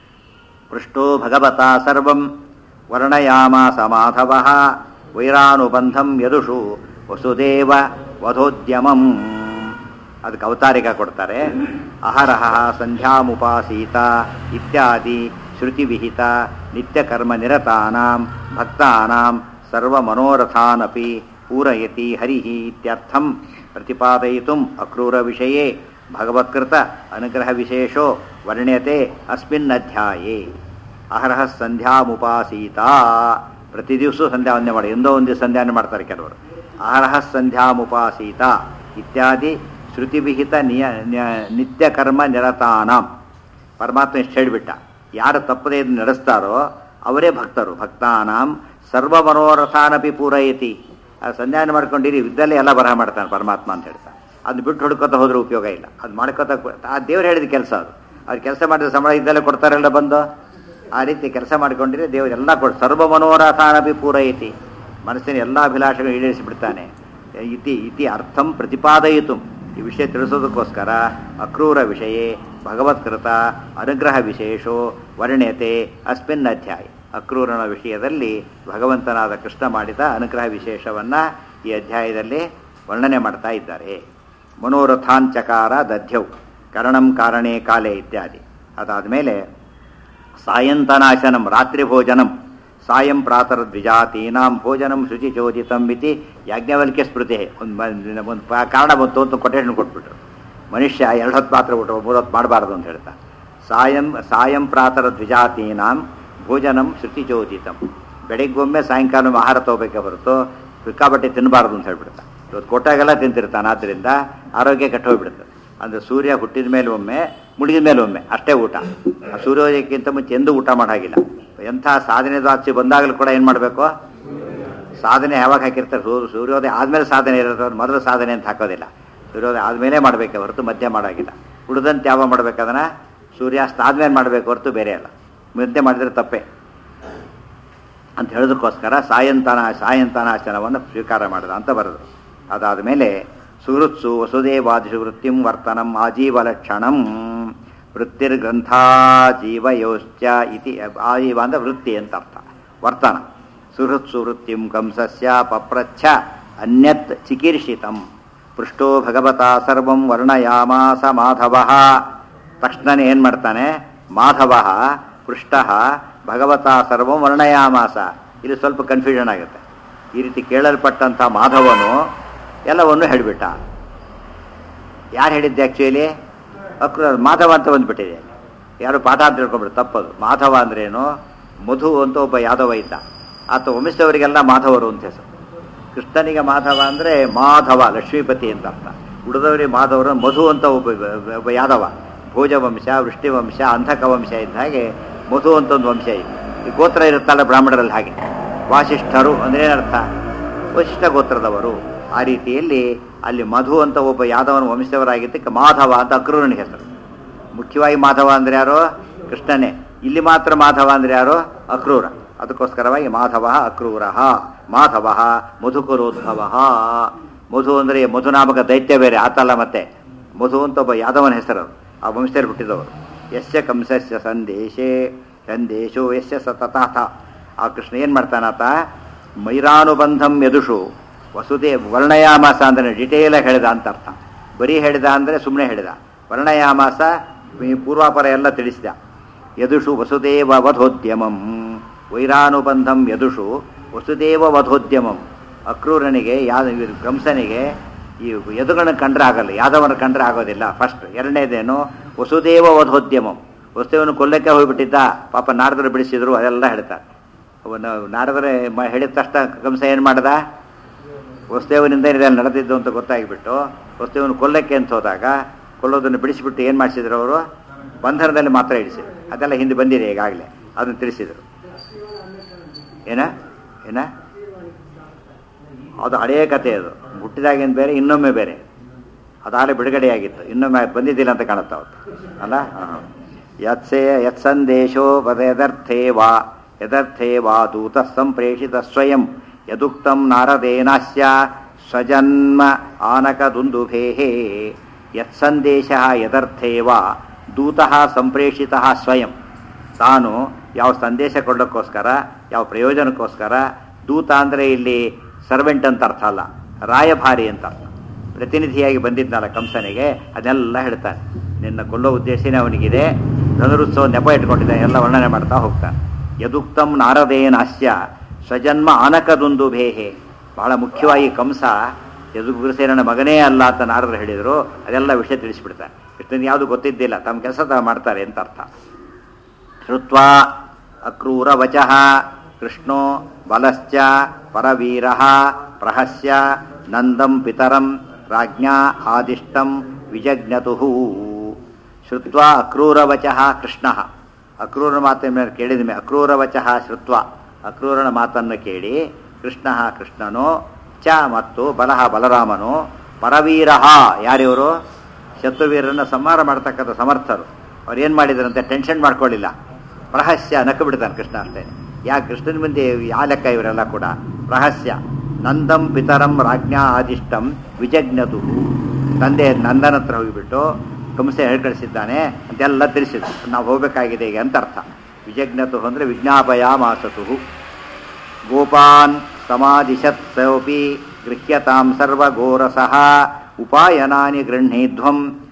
ಪೃಷ್ಟೋ ಭಗವತಾ ಸರ್ವಂ ವರ್ಣಯಾಮಾಸ ಮಾಧವ ವೈರಾನುಬಂಧಂ ಯದುಷು ವಸುದೇವ ವಧೋದ್ಯಮಂ ಅದಕ್ಕೆ ಅವತಾರಿಕ ಕೊಡ್ತಾರೆ ಅಹರಹ ಸಂಧ್ಯಾಮುಪಾಸೀತ ಇತ್ಯಾದಿ ಶ್ರುತಿವಿಹಿತ ನಿತ್ಯಕರ್ಮ ನಿರತಾನಾಂ ಭಕ್ತಾನಾಂ ಸರ್ವಮನೋರಥಾನಪಿ ಪೂರಯತಿ ಹರಿಃ ಇತ್ಯರ್ಥಂ ಪ್ರತಿಪಾದಯಿತುಂ ಅಕ್ರೂರ ವಿಷಯೇ ಭಗವತ್ಕೃತ ಅನುಗ್ರಹ ವಿಶೇಷೋ ವರ್ಣ್ಯತೆ ಅಸ್ಮಿನ್ ಅಧ್ಯಾಯೇ ಅಹರಹ ಸಂಧ್ಯಾಮುಪಾಸೀತ ಪ್ರತಿ ದಿವಸ ಸಂಧ್ಯಾ ವಂದನೆ ಮಾಡಿ ಎಂದೋ ಒಂದು ದಿವಸ ಸಂಧ್ಯಾನ ಮಾಡ್ತಾರೆ ಕೆಲವರು ಅಹರಹ ಸಂಧ್ಯಾಮುಪಾಸೀತ ಇತ್ಯಾದಿ ಶ್ರುತಿವಿಹಿತ ನಿಯ ನ್ಯ- ನಿತ್ಯ ಕರ್ಮ ನಿರತಾನಾಂ ಪರಮಾತ್ಮ ಇಷ್ಟು ಹೇಳಿಬಿಟ್ಟ ಯಾರು ತಪ್ಪದೇ ಇದನ್ನ ನಡೆಸ್ತಾರೋ ಅವರೇ ಭಕ್ತರು ಭಕ್ತಾನಾಂ ಸರ್ವ ಮನೋರಥಾನಪಿ ಪೂರೈತಿ ಅದು ಸಂಧ್ಯಾನ ಮಾಡ್ಕೊಂಡಿರಿ ಇದ್ದಲ್ಲೇ ಎಲ್ಲ ಬರಹ ಮಾಡ್ತಾನೆ ಪರಮಾತ್ಮ ಅಂತ ಹೇಳ್ತಾನೆ ಅದು ಬಿಟ್ಟು ಹುಡ್ಕೋತ ಹೋದ್ರೆ ಉಪಯೋಗ ಇಲ್ಲ ಅದು ಮಾಡ್ಕೋತ ಆ ದೇವ್ರು ಹೇಳಿದ ಕೆಲಸ ಅದು ಅವ್ರು ಕೆಲಸ ಮಾಡಿದ ಸಂಬಳ ಇದ್ದಲ್ಲೇ ಕೊಡ್ತಾರಲ್ಲ ಬಂದು ಆ ರೀತಿ ಕೆಲಸ ಮಾಡ್ಕೊಂಡಿದ್ರೆ ದೇವರು ಎಲ್ಲ ಕೊಡ್ ಸರ್ವ ಮನೋರಥಾನಪಿ ಪೂರೈತಿ ಮನಸ್ಸಿನ ಎಲ್ಲ ಅಭಿಲಾಷೆಗಳು ಈಡೇರಿಸಿಬಿಡ್ತಾನೆ ಇತಿ ಇತಿ ಅರ್ಥಂ ಪ್ರತಿಪಾದಯಿತು ಈ ವಿಷಯ ತಿಳಿಸೋದಕ್ಕೋಸ್ಕರ ಅಕ್ರೂರ ವಿಷಯೇ ಭಗವತ್ಕೃತ ಅನುಗ್ರಹ ವಿಶೇಷೋ ವರ್ಣ್ಯತೆ ಅಸ್ಮಿನ್ ಅಧ್ಯಾಯ ಅಕ್ರೂರನ ವಿಷಯದಲ್ಲಿ ಭಗವಂತನಾದ ಕೃಷ್ಣ ಮಾಡಿದ ಅನುಗ್ರಹ ವಿಶೇಷವನ್ನು ಈ ಅಧ್ಯಾಯದಲ್ಲಿ ವರ್ಣನೆ ಮಾಡ್ತಾ ಇದ್ದಾರೆ ಮನೋರಥಾಂಚಕಾರ ದಧ್ಯೌ ಕರಣಂ ಕಾರಣೇ ಕಾಲೇ ಇತ್ಯಾದಿ ಅದಾದಮೇಲೆ ಸಾಯಂತನಾಶನಂ ರಾತ್ರಿ ಭೋಜನಂ ಸಾಯಂ ಪ್ರಾತರ ದ್ವಿಜಾತೀನಾಂ ಭೋಜನಂ ಶುಚಿಚೋದಿತಂ ಇತಿ ಯಾಜ್ಞವಲ್ಕ್ಯ ಸ್ಮೃತಿ ಒಂದು ಒಂದು ಪ- ಕಾರಣ ಬಂತು ಅಂತ ಕೊಟೇಶನ್ ಕೊಟ್ಬಿಟ್ರು ಮನುಷ್ಯ ಎರಡು ಹೊತ್ತು ಮಾತ್ರ ಊಟ ಮೂರು ಹೊತ್ತು ಮಾಡಬಾರ್ದು ಅಂತ ಹೇಳ್ತಾ ಸಾಯಂ ಸಾಯಂ ಪ್ರಾತರ ದ್ವಿಜಾತೀನಾಂ ಭೋಜನಂ ಶುಚಿಚೋದಿತಂ ಬೆಳಿಗ್ಗೊಮ್ಮೆ ಸಾಯಂಕಾಲ ಆಹಾರ ತಗೋಬೇಕೆ ಹೊರತು ಸಿಕ್ಕಾಬಟ್ಟೆ ತಿನ್ನಬಾರ್ದು ಅಂತ ಹೇಳ್ಬಿಡ್ತಾ ಇವತ್ತು ಕೊಟ್ಟಾಗೆಲ್ಲ ತಿಂತಿರ್ತಾನೆ ಆದ್ದರಿಂದ ಆರೋಗ್ಯ ಕೆಟ್ಟು ಹೋಗ್ಬಿಡುತ್ತೆ ಅಂದರೆ ಸೂರ್ಯ ಹುಟ್ಟಿದ ಮೇಲೆ ಒಮ್ಮೆ ಮುಳುಗಿದ ಮೇಲೆ ಒಮ್ಮೆ ಅಷ್ಟೇ ಊಟ ಆ ಸೂರ್ಯೋದಯಕ್ಕಿಂತ ಮುಂಚೆ ಎಂದೂ ಊಟ ಮಾಡಾಗಿಲ್ಲ ಎಂಥ ಸಾಧನೆ ದಾಚಿ ಬಂದಾಗಲೂ ಕೂಡ ಏನು ಮಾಡಬೇಕು ಸಾಧನೆ ಯಾವಾಗ ಹಾಕಿರ್ತಾರೆ ಸೂರ್ಯ ಸೂರ್ಯೋದಯ ಆದಮೇಲೆ ಸಾಧನೆ ಇರೋದು ಅದು ಮೊದಲು ಸಾಧನೆ ಅಂತ ಹಾಕೋದಿಲ್ಲ ಸೂರ್ಯೋದಯ ಆದಮೇಲೆ ಮಾಡಬೇಕೆ ಹೊರತು ಮಧ್ಯ ಮಾಡಾಗಿಲ್ಲ ಉಳಿದಂತೆ ಯಾವಾಗ ಮಾಡ್ಬೇಕು ಅದನ್ನು ಸೂರ್ಯಾಸ್ತ ಆದಮೇಲೆ ಮಾಡಬೇಕು ಹೊರತು ಬೇರೆ ಅಲ್ಲ ಮಧ್ಯೆ ಮಾಡಿದರೆ ತಪ್ಪೇ ಅಂತ ಹೇಳೋದಕ್ಕೋಸ್ಕರ ಸಾಯಂತಾನ ಸಾಯಂತಾನಾಶನವನ್ನು ಸ್ವೀಕಾರ ಮಾಡಿದ ಅಂತ ಬರೆದು ಅದಾದ ಮೇಲೆ ಸುಹೃತ್ಸು ವಸುದೇವಾದಿಷು ವೃತ್ತಿಂ ವರ್ತನಂ ಆಜೀವಲಕ್ಷಣಂ ವೃತ್ತಿರ್ಗ್ರಂಥಾ ಜೀವಯೋಶ್ಚ ಇತಿ ಆಜೀವ ಅಂದ್ರೆ ವೃತ್ತಿ ಅಂತ ಅರ್ಥ ವರ್ತನ ಸುಹೃತ್ಸು ವೃತ್ತಿಂ ಕಂಸಸ್ಯ ಪಪ್ರಚ್ಛ ಅನ್ಯತ್ ಚಿಕೀರ್ಷಿತಂ ಪೃಷ್ಟೋ ಭಗವತ ಸರ್ವಂ ವರ್ಣಯಾಮಾಸ ಮಾಧವ ತಕ್ಷಣನೇ ಏನು ಮಾಡ್ತಾನೆ ಮಾಧವ ಪೃಷ್ಟ ಭಗವತ ಸರ್ವಂ ವರ್ಣಯಾಮಾಸ ಇಲ್ಲಿ ಸ್ವಲ್ಪ ಕನ್ಫ್ಯೂಷನ್ ಆಗುತ್ತೆ ಈ ರೀತಿ ಕೇಳಲ್ಪಟ್ಟಂಥ ಮಾಧವನು ಎಲ್ಲವನ್ನು ಹೇಳಿಬಿಟ್ಟ ಯಾರು ಹೇಳಿದ್ದೆ ಆ್ಯಕ್ಚುಲಿ ಅಕ್ರ ಮಾಧವ ಅಂತ ಬಂದ್ಬಿಟ್ಟಿದೆ ಯಾರು ಪಾಠ ಅಂತ ತಿಳ್ಕೊಂಡ್ಬಿಟ್ಟು ತಪ್ಪದು ಮಾಧವ ಅಂದ್ರೇನು ಮಧು ಅಂತ ಒಬ್ಬ ಯಾದವ ಇದ್ದ ಆತ ವಂಶದವರಿಗೆಲ್ಲ ಮಾಧವರು ಅಂತ ಹೆಸರು ಕೃಷ್ಣನಿಗೆ ಮಾಧವ ಅಂದರೆ ಮಾಧವ ಲಕ್ಷ್ಮೀಪತಿ ಅಂತ ಅರ್ಥ ಉಳಿದವರಿಗೆ ಮಾಧವರು ಮಧು ಅಂತ ಒಬ್ಬ ಒಬ್ಬ ಯಾದವ ಭೋಜವಂಶ ವೃಷ್ಟಿವಂಶ ಅಂಧಕ ವಂಶ ಇದ್ದ ಹಾಗೆ ಮಧು ಅಂತ ಒಂದು ವಂಶ ಇದೆ ಈ ಗೋತ್ರ ಇರುತ್ತಲ್ಲ ಬ್ರಾಹ್ಮಣರಲ್ಲಿ ಹಾಗೆ ವಾಸಿಷ್ಠರು ಅಂದ್ರೆ ಏನರ್ಥ ವಶಿಷ್ಠ ಗೋತ್ರದವರು ಆ ರೀತಿಯಲ್ಲಿ ಅಲ್ಲಿ ಮಧು ಅಂತ ಒಬ್ಬ ಯಾದವನ ವಂಶದವರಾಗಿದ್ದಕ್ಕೆ ಮಾಧವ ಅಂತ ಅಕ್ರೂರನಿಗೆ ಹೆಸರು ಮುಖ್ಯವಾಗಿ ಮಾಧವ ಅಂದ್ರೆ ಯಾರು ಕೃಷ್ಣನೇ ಇಲ್ಲಿ ಮಾತ್ರ ಮಾಧವ ಅಂದ್ರೆ ಯಾರು ಅಕ್ರೂರ ಅದಕ್ಕೋಸ್ಕರವಾಗಿ ಮಾಧವ ಅಕ್ರೂರ ಮಾಧವ ಮಧುಕುರೋದ್ಭವ ಮಧು ಅಂದರೆ ಮಧುನಾಮಕ ದೈತ್ಯ ಬೇರೆ ಆತಲ್ಲ ಮತ್ತೆ ಮಧು ಅಂತ ಒಬ್ಬ ಯಾದವನ ಹೆಸರು ಆ ವಂಶದಲ್ಲಿ ಹುಟ್ಟಿದವರು ಯಸ್ಯ ಕಂಸಸ್ಯ ಸಂದೇಶೇ ಸಂದೇಶೋ ಯಸ್ಯ ಸತತಾಥ ಆ ಕೃಷ್ಣ ಏನು ಮಾಡ್ತಾನಾತ ಮೈರಾನುಬಂಧಂ ಯದುಷು ವಸುದೇ ವರ್ಣಯಾಮಾಸ ಅಂದರೆ ಡಿಟೇಲಾಗಿ ಹೇಳಿದ ಅಂತ ಅರ್ಥ ಬರೀ ಹೇಳಿದ ಅಂದರೆ ಸುಮ್ಮನೆ ಹೇಳಿದ ವರ್ಣಯಾಮಾಸ ಈ ಪೂರ್ವಾಪರ ಎಲ್ಲ ತಿಳಿಸಿದ ಯದುಷು ವಸುದೇವ ವಧೋದ್ಯಮಂ ವೈರಾನುಬಂಧಂ ಯದುಷು ವಸುದೇವ ವಧೋದ್ಯಮಂ ಅಕ್ರೂರನಿಗೆ ಯಾದ ಇವ್ರು ಕಂಸನಿಗೆ ಈ ಯದುಗಳನ್ನ ಕಂಡ್ರೆ ಆಗಲ್ಲ ಯಾದವನ ಕಂಡ್ರೆ ಆಗೋದಿಲ್ಲ ಫಸ್ಟ್ ಎರಡನೇದೇನು ವಸುದೇವ ವಧೋದ್ಯಮಂ ವಸುದೇವನು ಕೊಲ್ಲಕ್ಕೆ ಹೋಗ್ಬಿಟ್ಟಿದ್ದ ಪಾಪ ನಾರದರು ಬಿಡಿಸಿದ್ರು ಅದೆಲ್ಲ ಹೇಳ್ತಾರೆ ಅವನು ನಾರದರೆ ಮ ಹೇಳಿದ ತಕ್ಷಣ ಕಂಸ ಏನು ಮಾಡ್ದ ವಸುದೇವನಿಂದ ಇದೆಲ್ಲ ನಡೆದಿದ್ದು ಅಂತ ಗೊತ್ತಾಗಿಬಿಟ್ಟು ವಸುದೇವನು ಕೊಲ್ಲಕ್ಕೆ ಅಂತ ಹೋದಾಗ ಕೊಲ್ಲೋದನ್ನು ಬಿಡಿಸಿಬಿಟ್ಟು ಏನು ಮಾಡಿಸಿದ್ರು ಅವರು ಬಂಧನದಲ್ಲಿ ಮಾತ್ರ ಇಡಿಸಿದ್ರು ಅದೆಲ್ಲ ಹಿಂದೆ ಬಂದಿದೆ ಈಗಾಗಲೇ ಅದನ್ನು ತಿಳಿಸಿದರು ಏನ ಏನ ಅದು ಹಳೆಯ ಕಥೆ ಅದು ಹುಟ್ಟಿದಾಗಿಂದ ಬೇರೆ ಇನ್ನೊಮ್ಮೆ ಬೇರೆ ಅದಾಗಲೇ ಬಿಡುಗಡೆಯಾಗಿತ್ತು ಇನ್ನೊಮ್ಮೆ ಬಂದಿದ್ದಿಲ್ಲ ಅಂತ ಕಾಣುತ್ತೆ ಅವತ್ತು ಅಲ್ಲ ಹಾಂ ಯತ್ಸೇ ಯತ್ಸಂದೇಶೋ ಯದರ್ಥೇ ವಾ ಯದರ್ಥೇ ವಾ ದೂತ ಸಂಪ್ರೇಷಿತ ಸ್ವಯಂ ಯದುಕ್ತಂ ನಾರದೇನಾಸ್ಯ ಸ್ವಜನ್ಮ ಆನಕದುಂದುಭೇಃ ಯತ್ಸಂದೇಶ ಯದರ್ಥೇ ವಾ ದೂತಃ ಸಂಪ್ರೇಷಿತ ಸ್ವಯಂ ತಾನು ಯಾವ ಸಂದೇಶ ಕೊಡೋಕ್ಕೋಸ್ಕರ ಯಾವ ಪ್ರಯೋಜನಕ್ಕೋಸ್ಕರ ದೂತ ಅಂದರೆ ಇಲ್ಲಿ ಸರ್ವೆಂಟ್ ಅಂತ ಅರ್ಥ ಅಲ್ಲ ರಾಯಭಾರಿ ಅಂತ ಅರ್ಥ ಪ್ರತಿನಿಧಿಯಾಗಿ ಬಂದಿದ್ನಲ್ಲ ಕಂಸನಿಗೆ ಅದನ್ನೆಲ್ಲ ಹೇಳ್ತಾನೆ ನಿನ್ನ ಕೊಲ್ಲೋ ಉದ್ದೇಶನೇ ಅವನಿಗಿದೆ ಧನುರುತ್ಸವ ನೆಪ ಇಟ್ಕೊಂಡಿದ್ದಾನೆ ಎಲ್ಲ ವರ್ಣನೆ ಮಾಡ್ತಾ ಹೋಗ್ತಾನೆ ಯದುಕ್ತಂ ನಾರದೇನಾಸ್ಯ ಸ್ವಜನ್ಮ ಆನಕದೊಂದು ಭೇಹೆ ಬಹಳ ಮುಖ್ಯವಾಗಿ ಕಂಸ ಯದುಗುರುಸೇನನ ಮಗನೇ ಅಲ್ಲ ಅಂತ ನಾರದರು ಹೇಳಿದರು ಅದೆಲ್ಲ ವಿಷಯ ತಿಳಿಸ್ಬಿಡ್ತಾರೆ ಕೃಷ್ಣನಿಗೆ ಯಾವುದು ಗೊತ್ತಿದ್ದಿಲ್ಲ ತಮ್ಮ ಕೆಲಸ ತಾವು ಮಾಡ್ತಾರೆ ಅಂತ ಅರ್ಥ ಶ್ರುತ್ವಾ ಅಕ್ರೂರ ವಚಃ ಕೃಷ್ಣೋ ಬಲಶ್ಚ ಪರವೀರ ಪ್ರಹಸ್ಯ ನಂದಂ ಪಿತರಂ ರಾಜ್ಞಾ ಆದಿಷ್ಟಂ ವಿಜಜ್ಞತು ಶ್ರುತ್ವಾ ಅಕ್ರೂರ ವಚಃ ಕೃಷ್ಣ ಅಕ್ರೂರ ಮಾತಿನ ಮೇಲೆ ಕೇಳಿದ ಮೇಲೆ ಅಕ್ರೂರ ವಚಃ ಶ್ರುತ್ವ ಅಕ್ರೂರನ ಮಾತನ್ನು ಕೇಳಿ ಕೃಷ್ಣ ಕೃಷ್ಣನು ಚ ಮತ್ತು ಬಲಹ ಬಲರಾಮನು ಪರವೀರ ಯಾರಿವರು ಶತ್ರುವೀರನ್ನು ಸಂಹಾರ ಮಾಡ್ತಕ್ಕಂಥ ಸಮರ್ಥರು ಅವ್ರು ಏನು ಮಾಡಿದ್ರಂತೆ ಟೆನ್ಷನ್ ಮಾಡ್ಕೊಳ್ಳಿಲ್ಲ ರಹಸ್ಯ ನಕ್ಕು ಬಿಡ್ತಾನೆ ಕೃಷ್ಣ ಅಷ್ಟೇ ಯಾಕೆ ಕೃಷ್ಣನ ಮುಂದೆ ಯಾವ ಲೆಕ್ಕ ಇವರೆಲ್ಲ ಕೂಡ ರಹಸ್ಯ ನಂದಂ ಪಿತರಂ ರಾಜ್ಞಾ ಆದಿಷ್ಟಂ ವಿಜಜ್ಞತು ತಂದೆ ನಂದನ ಹತ್ರ ಹೋಗಿಬಿಟ್ಟು ಕಂಸ ಹೇಳ್ಕಳಿಸಿದ್ದಾನೆ ಅಂತೆಲ್ಲ ತಿಳಿಸಿದ್ರು ನಾವು ಹೋಗಬೇಕಾಗಿದೆ ಈಗ ಅಂತ ಅರ್ಥ ವಿಜಜ್ಞತು ಅಂದರೆ ವಿಜ್ಞಾಪಯ ಮಾಸತು ಗೋಪಾನ್ ಸಮಾಧಿಶತ್ ಸೋಪಿ ಗೃಹ್ಯತಾಂ ಸರ್ವಗೋರಸಃ ಉಪಾಯನಾನಿ ಗೃಹ್ಣೀಧ್ವಂ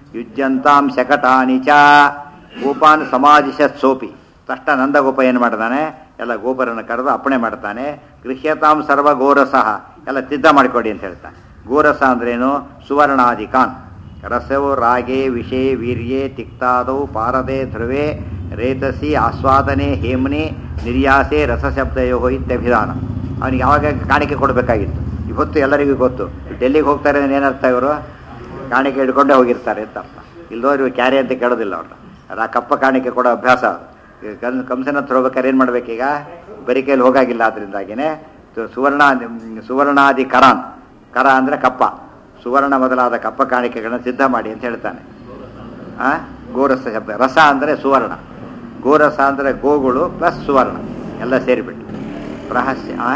ಯುಜ್ಯಂತಾಂ ಶಕಟಾನಿ ಚ ಗೋಪಾನ್ ಸಮಾಧಿಶತ್ ಸೋಪಿ ತಕ್ಷಣ ನಂದಗೋಪ ಏನು ಮಾಡ್ತಾನೆ ಎಲ್ಲ ಗೋಪರನ್ನು ಕರೆದು ಅಪ್ಪಣೆ ಮಾಡ್ತಾನೆ ಗೃಹ್ಯತಾಂ ಸರ್ವ ಗೋರಸಃ ಎಲ್ಲ ಸಿದ್ಧ ಮಾಡಿಕೊಡಿ ಅಂತ ಹೇಳ್ತಾನೆ ಗೋರಸ ಅಂದ್ರೇನು ಸುವರ್ಣಾಧಿಕಾನ್ ರಸವು ರಾಗೆ ವಿಷೇ ವೀರ್ಯೇ ತಿಕ್ತಾದೌ ಪಾರದೆ ಧ್ರುವೆ ರೇತಸಿ ಆಸ್ವಾದನೆ ಹೇಮ್ನಿ ನಿರ್ಯಾಸೆ ರಸಶಬ್ದಯೋ ಇತ್ಯಭಿಧಾನ ಅವನಿಗೆ ಯಾವಾಗ ಕಾಣಿಕೆ ಕೊಡಬೇಕಾಗಿತ್ತು ಇವತ್ತು ಎಲ್ಲರಿಗೂ ಗೊತ್ತು ಡೆಲ್ಲಿಗೆ ಹೋಗ್ತಾರೆ ಅಂದ್ರೆ ಏನರ್ಥ ಇವರು ಕಾಣಿಕೆ ಹಿಡ್ಕೊಂಡೇ ಹೋಗಿರ್ತಾರೆ ಅಂತ ಅರ್ಥ ಇಲ್ದೋರು ಕ್ಯಾರಿ ಅಂತ ಕೇಳೋದಿಲ್ಲ ಅವ್ರನ್ನ ಅದು ಆ ಕಪ್ಪ ಕಾಣಿಕೆ ಕೊಡೋ ಅಭ್ಯಾಸ ಅದು. ಈಗ ಕನ್ ಕಂಸನ ಹತ್ರ ಹೋಗ್ಬೇಕಾದ್ರೆ ಏನು ಮಾಡ್ಬೇಕೀಗ ಬರೀ ಕೈಯಲ್ಲಿ ಹೋಗಾಗಿಲ್ಲ ಅದರಿಂದಾಗಿನೇ ಸುವರ್ಣ ಸುವರ್ಣಾದಿ ಕರಾನ್ ಕರ ಅಂದರೆ ಕಪ್ಪ ಸುವರ್ಣ ಮೊದಲಾದ ಕಪ್ಪ ಕಾಣಿಕೆಗಳನ್ನು ಸಿದ್ಧ ಮಾಡಿ ಅಂತ ಹೇಳ್ತಾನೆ ಆ ಗೋರಸ ಶಬ್ದ ರಸ ಅಂದರೆ ಸುವರ್ಣ ಗೋರಸ ಅಂದರೆ ಗೋಗಳು ಪ್ಲಸ್ ಸುವರ್ಣ ಎಲ್ಲ ಸೇರಿಬಿಟ್ಟು ರಹಸ್ಯ ಆ?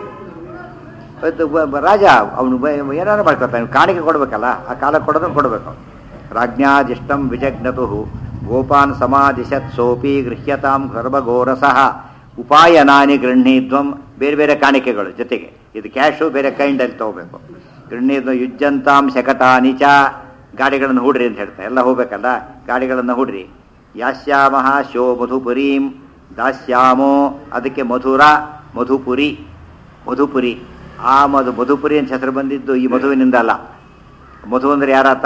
ಅದು ಬ- ಬ- ರಾಜ ಅವನು ಏನಾರು ಮಾಡ್ಕೊತಾನೆ ಕಾಣಿಕೆ ಕೊಡ್ಬೇಕಲ್ಲ ಆ ಕಾಲ ಕೊಡೋದನ್ನು ಕೊಡಬೇಕು ರಾಜ್ಞಾದಿಷ್ಟಂ ವಿಜಗ್ನತು ಗೋಪಾನ್ ಸಮಾಧಿಶತ್ ಸೋಪಿ ಗೃಹ್ಯತಾಂ ಗರ್ಭಗೋರಸಃ ಉಪಾಯನಾನಿ ಗೃಹೀಧ್ವಂ ಬೇರೆ ಬೇರೆ ಕಾಣಿಕೆಗಳು ಜೊತೆಗೆ ಇದು ಕ್ಯಾಶು ಬೇರೆ ಕೈಂಡಲ್ಲಿ ತಗೋಬೇಕು ಗೃಹೀಧ್ವ ಯುಜ್ಜಂತಾಂ ಶಕಟಾನಿ ಚ ಗಾಡಿಗಳನ್ನು ಹೂಡ್ರಿ ಅಂತ ಹೇಳ್ತಾರೆ ಎಲ್ಲ ಹೋಗ್ಬೇಕಲ್ಲ ಗಾಡಿಗಳನ್ನು ಹೂಡ್ರಿ ಯಾಸ್ಯಾಮಃ ಶೋ ಮಧುಪುರೀಂ ದಾಸ್ಯಾಮೋ ಅದಕ್ಕೆ ಮಧುರ ಮಧುಪುರಿ ಮಧುಪುರಿ ಆ ಮಧು ಮಧುಪುರಿ ಅಂತ ಹೆಸರು ಬಂದಿದ್ದು ಈ ಮಧುವಿನಿಂದ ಅಲ್ಲ ಮಧು ಅಂದ್ರೆ ಯಾರಾತ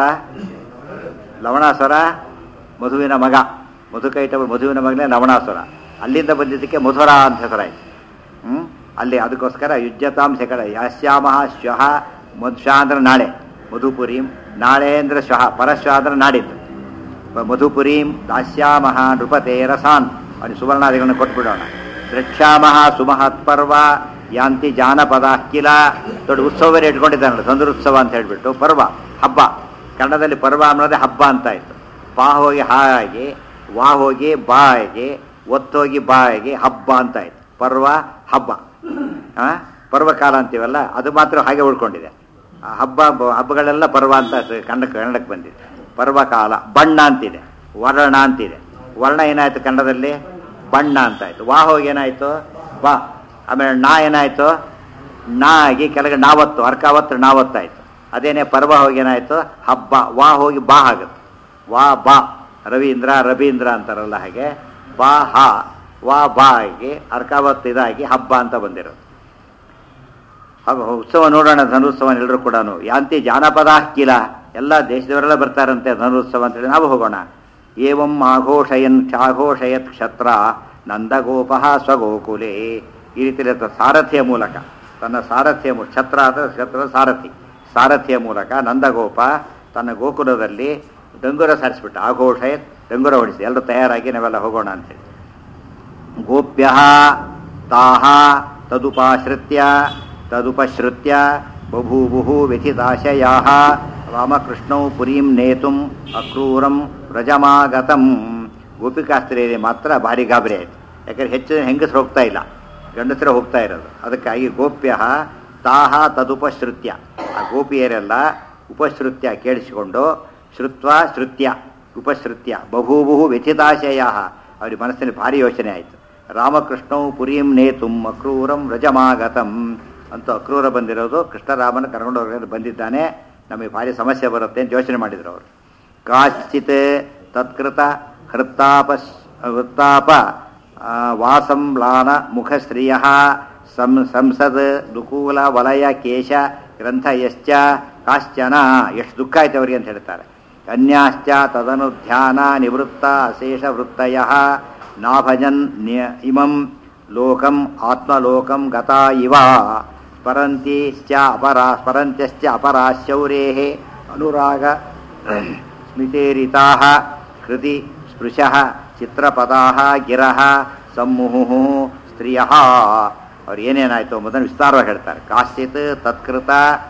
ಲವಣಾಸುರ ಮಧುವಿನ ಮಗ ಮಧುಕೈಟ ಮಧುವಿನ ಮಗನೇ ಲವಣಾಸುರ ಅಲ್ಲಿಂದ ಬಂದಿದ್ದಕ್ಕೆ ಮಧುರ ಅಂತ ಹೆಸರಾಯ್ತು ಹ್ಮ್ ಅಲ್ಲಿ ಅದಕ್ಕೋಸ್ಕರ ಯುಜ್ಯತಾಂ ಶಕಡ ಯಾಸ್ಯಾಮಃ ಶ್ವಃ ಮಧುಶ ಅಂದ್ರೆ ನಾಳೆ ಮಧುಪುರೀಂ ನಾಳೆ ಅಂದ್ರೆ ಶ್ವಃ ಪರಶ್ವ ಅಂದ್ರೆ ನಾಡಿದ್ದು ಮ- ಮಧುಪುರೀಂ ದಾಸ್ಯಾಮಃ ನೃಪತೆ ರಸಾನ್ ಅವನಿಗೆ ಸುವರ್ಣಾದಿಗಳನ್ನು ಕೊಟ್ಬಿಡೋಣ ದ್ರಕ್ಷ್ಯಾಮಃ ಸುಮಹತ್ ಪರ್ವ ಯಾಂತಿ ಜಾನಪದ ಕಿಲ ದೊಡ್ಡ ಉತ್ಸವವೇ ಇಟ್ಕೊಂಡಿದ್ದಾನಲ್ಲ ಸಂದುರುತ್ಸವ ಅಂತ ಹೇಳ್ಬಿಟ್ಟು ಪರ್ವ ಹಬ್ಬ ಕನ್ನಡದಲ್ಲಿ ಪರ್ವ ಅನ್ನೋದೇ ಹಬ್ಬ ಅಂತ ಆಯ್ತು ಪಾ ಹೋಗಿ ಹಾಗೆ ವಾ ಹೋಗಿ ಬಾಯಿಗೆ ಒತ್ತೋಗಿ ಬಾಯಿಗೆ ಹಬ್ಬ ಅಂತ ಆಯ್ತು ಪರ್ವ ಹಬ್ಬ ಆ ಪರ್ವಕಾಲ ಅಂತೀವಲ್ಲ ಅದು ಮಾತ್ರ ಹಾಗೆ ಉಳ್ಕೊಂಡಿದೆ ಆ ಹಬ್ಬ ಬ- ಹಬ್ಬಗಳೆಲ್ಲ ಪರ್ವ ಅಂತ ಕನ್ನಡ ಕನ್ನಡಕ್ಕೆ ಬಂದಿದೆ ಪರ್ವಕಾಲ ಬಣ್ಣ ಅಂತಿದೆ ವರ್ಣ ಅಂತಿದೆ ವರ್ಣ ಏನಾಯ್ತು ಕನ್ನಡದಲ್ಲಿ ಬಣ್ಣ ಅಂತಾಯ್ತು ವಾ ಹೋಗಿ ಏನಾಯ್ತು ವಾ ಆಮೇಲೆ ನಾ ಏನಾಯ್ತು ನಾ ಆಗಿ ಕೆಳಗೆ ನಾವತ್ತು ಅರ್ಕಾವತ್ತು ನಾವತ್ತಾಯ್ತು ಅದೇನೇ ಪರ್ವ ಹೋಗಿ ಏನಾಯ್ತು ಹಬ್ಬ ವಾ ಹೋಗಿ ಬಾ ಆಗುತ್ತೆ ವಾ ಬಾ ರವೀಂದ್ರ ರವೀಂದ್ರ ಅಂತಾರಲ್ಲ ಹಾಗೆ ಬಾ ಹ ವಾ ಬಾ ಆಗಿ ಅರ್ಕಾವತ್ತು ಇದಾಗಿ ಹಬ್ಬ ಅಂತ ಬಂದಿರೋದು ಹಬ್ಬ ಉತ್ಸವ ನೋಡೋಣ ಧನುತ್ಸವ ಎಲ್ಲರೂ ಕೂಡ ಯಾಂತಿ ಜಾನಪದ ಕಿಲ ಎಲ್ಲ ದೇಶದವರೆಲ್ಲ ಬರ್ತಾರಂತೆ ಧನುತ್ಸವ ಅಂತೇಳಿ ನಾವು ಹೋಗೋಣ ಏವಂ ಆಘೋಷಯನ್ ಕ್ಷಾಘೋಷಯತ್ ಕ್ಷತ್ರ ನಂದಗೋಪ ಸ್ವಗೋಕುಲೆ ಈ ರೀತಿ ಸಾರಥಿಯ ಮೂಲಕ ತನ್ನ ಸಾರಥಿಯ ಮೂ- ಛತ್ರ ಅಥವಾ ಛತ್ರದ ಸಾರಥಿ ಸಾರಥಿಯ ಮೂಲಕ ನಂದಗೋಪ ತನ್ನ ಗೋಕುಲದಲ್ಲಿ ಡಂಗುರ ಸಾರಿಸ್ಬಿಟ್ಟ ಆಘೋಷಯತ್ ಡಂಗುರ ಹೊಡಿಸಿ ಎಲ್ಲರೂ ತಯಾರಾಗಿ ನಾವೆಲ್ಲ ಹೋಗೋಣ ಅಂತೇಳಿ ಗೋಪ್ಯ ತಾಹ ತದುಪಾಶ್ರಿತ್ಯ ತದುಪಶ್ರುತ್ಯ ಬಭೂವು ವ್ಯಥಿತಾಶಯಾ ರಾಮಕೃಷ್ಣೌ ಪುರೀಂ ನೇತುಂ ಅಕ್ರೂರಂ ವ್ರಜಮಾಗತಂ ಗೋಪಿಕಾಸ್ತ್ರೀಯರಿಗೆ ಮಾತ್ರ ಭಾರಿ ಗಾಬರಿ ಆಯಿತು ಯಾಕಂದ್ರೆ ಹೆಚ್ಚು ಹೆಂಗಸರು ಹೋಗ್ತಾ ಇಲ್ಲ ಗಂಡಸರ ಹೋಗ್ತಾ ಇರೋದು ಅದಕ್ಕಾಗಿ ಗೋಪ್ಯ ತಾಹ ತದುಪಶ್ರುತ್ಯ ಆ ಗೋಪಿಯರೆಲ್ಲ ಉಪಶ್ರುತ್ಯ ಕೇಳಿಸಿಕೊಂಡು ಶ್ರುತ್ವ ಶ್ರುತ್ಯ ಉಪಶ್ರುತ್ಯ ಬಭೂವು ವ್ಯಥಿತಾಶಯ ಅವ್ರಿಗೆ ಮನಸ್ಸಿನ ಭಾರಿ ಯೋಚನೆ ಆಯಿತು ರಾಮಕೃಷ್ಣವು ಪುರೀಂ ನೇತುಂ ಅಕ್ರೂರಂ ವ್ರಜಮಾಗತಂ ಅಂತೂ ಅಕ್ರೂರ ಬಂದಿರೋದು ಕೃಷ್ಣರಾಮನ ಕರ್ಕೊಂಡು ಹೋಗಿ ಬಂದಿದ್ದಾನೆ ನಮಗೆ ಭಾರಿ ಸಮಸ್ಯೆ ಬರುತ್ತೆ ಅಂತ ಯೋಚನೆ ಮಾಡಿದ್ರು ಅವರು ಕಾಶ್ಚಿತ್ ತತ್ಕೃತ ಹೃತ್ತಾಪ ಹೃತ್ತಾಪ ಆ, ವಾಸಂಲಾನ ಮುಖಶ್ರಿಯ ಸಂ ಸಂಸದ್ ದುಕೂಲ ವಲಯ ಕೇಶ ಗ್ರಂಥಯಶ್ಚ ಕಾಶ್ಚನ ಎಷ್ಟು ದುಃಖ ಆಯ್ತು ಅವರಿಗೆ ಅಂತ ಹೇಳ್ತಾರೆ ಅನ್ಯಾಶ್ಚ ತದನು ಧ್ಯಾನ ನಿವೃತ್ತ ಅಶೇಷ ವೃತ್ತಯ ನಾಭಜನ್ ನ್ಯ- ಇಮಂ ಲೋಕಂ ಆತ್ಮಲೋಕಂ ಗತಾ ಇವ ಸ್ಮರಂತಿಶ್ಚ ಅಪರಾ ಸ್ಮರಂತ್ಯಶ್ಚ ಅಪರಾ ಶೌರೇಃ ಅನುರಾಗ ಸ್ಮಿತೇರಿತಾಃ ಕೃತಿ ಸ್ಪೃಶಃ ಚಿತ್ರಪದಾಃ ಗಿರಃ ಸಮ್ಮುಹುಃ ಸ್ತ್ರಿಯಃ ಅವ್ರು ಏನೇನಾಯ್ತು ಎಂಬುದನ್ನು ವಿಸ್ತಾರವಾಗಿ ಹೇಳ್ತಾರೆ ಕಾಶ್ಚಿತ್ ತತ್ಕೃತ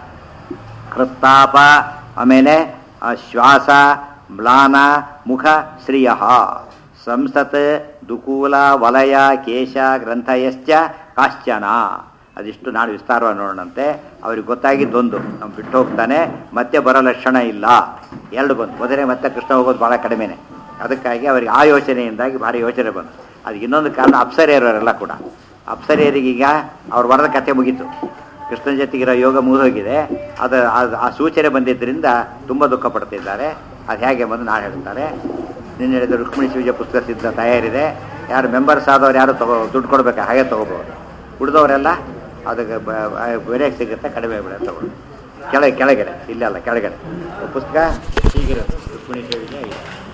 ಕೃತ್ತಾಪ ಆಮೇಲೆ ಆ ಶ್ವಾಸ ಮ್ಲಾನ ಮುಖ ಶ್ರಿಯ ಸಂಸತ್ ದುಕೂಲ ವಲಯ ಕೇಶ ಗ್ರಂಥಯಶ್ಚ ಕಾಶ್ಚನ ಅದಿಷ್ಟು ನಾಳೆ ವಿಸ್ತಾರವಾಗಿ ನೋಡೋಣಂತೆ ಅವ್ರಿಗೆ ಗೊತ್ತಾಗಿದ್ದೊಂದು ನಾವು ಬಿಟ್ಟು ಹೋಗ್ತಾನೆ ಮತ್ತೆ ಬರೋ ಲಕ್ಷಣ ಇಲ್ಲ ಎರಡು ಬಂತು ಮೊದಲೇ ಮತ್ತೆ ಕೃಷ್ಣ ಹೋಗೋದು ಭಾಳ ಕಡಿಮೆನೆ ಅದಕ್ಕಾಗಿ ಅವರಿಗೆ ಆ ಯೋಚನೆಯಿಂದಾಗಿ ಭಾರಿ ಯೋಚನೆ ಬಂತು ಅದಕ್ಕೆ ಇನ್ನೊಂದು ಕಾರಣ ಅಪ್ಸರಿಯರವರೆಲ್ಲ ಕೂಡ ಅಪ್ಸರಿಯರಿಗೀಗ ಅವ್ರು ಬರೆದ ಕಥೆ ಮುಗೀತು ಕೃಷ್ಣನ ಜೊತೆಗಿರೋ ಯೋಗ ಮುಗಿದೋಗಿದೆ ಅದು ಅದು- ಆ ಸೂಚನೆ ಬಂದಿದ್ದರಿಂದ ತುಂಬ ದುಃಖ ಪಡ್ತಿದ್ದಾರೆ ಅದು ಹೇಗೆ ಬಂದು ನಾಳೆ ಹೇಳ್ತಾರೆ ನಿನ್ನೆ ಹೇಳಿದ ರುಕ್ಮಿಣಿ ಶಿವಜ ಪುಸ್ತಕ ಸಿದ್ಧ ತಯಾರಿದೆ ಯಾರು ಮೆಂಬರ್ಸ್ ಆದವ್ರು ಯಾರು ತಗೋ ದುಡ್ಡು ಕೊಡ್ಬೇಕು ಹಾಗೆ ತೊಗೋಬೋದು ಉಳಿದವರೆಲ್ಲ ಅದಕ್ಕೆ ಬೇರೆ ಸಿಗುತ್ತೆ ಕಡಿಮೆ ಬೆಲೆ ತಗೊಳ್ಳಿ ಕೆಳಗೆ ಕೆಳಗಡೆ ಇಲ್ಲಲ್ಲ ಕೆಳಗಡೆ ಪುಸ್ತಕ ಹೀಗಿರುತ್ತೆ ರುಕ್ಮಿಣಿ ಶಿವಜ ಇದೆ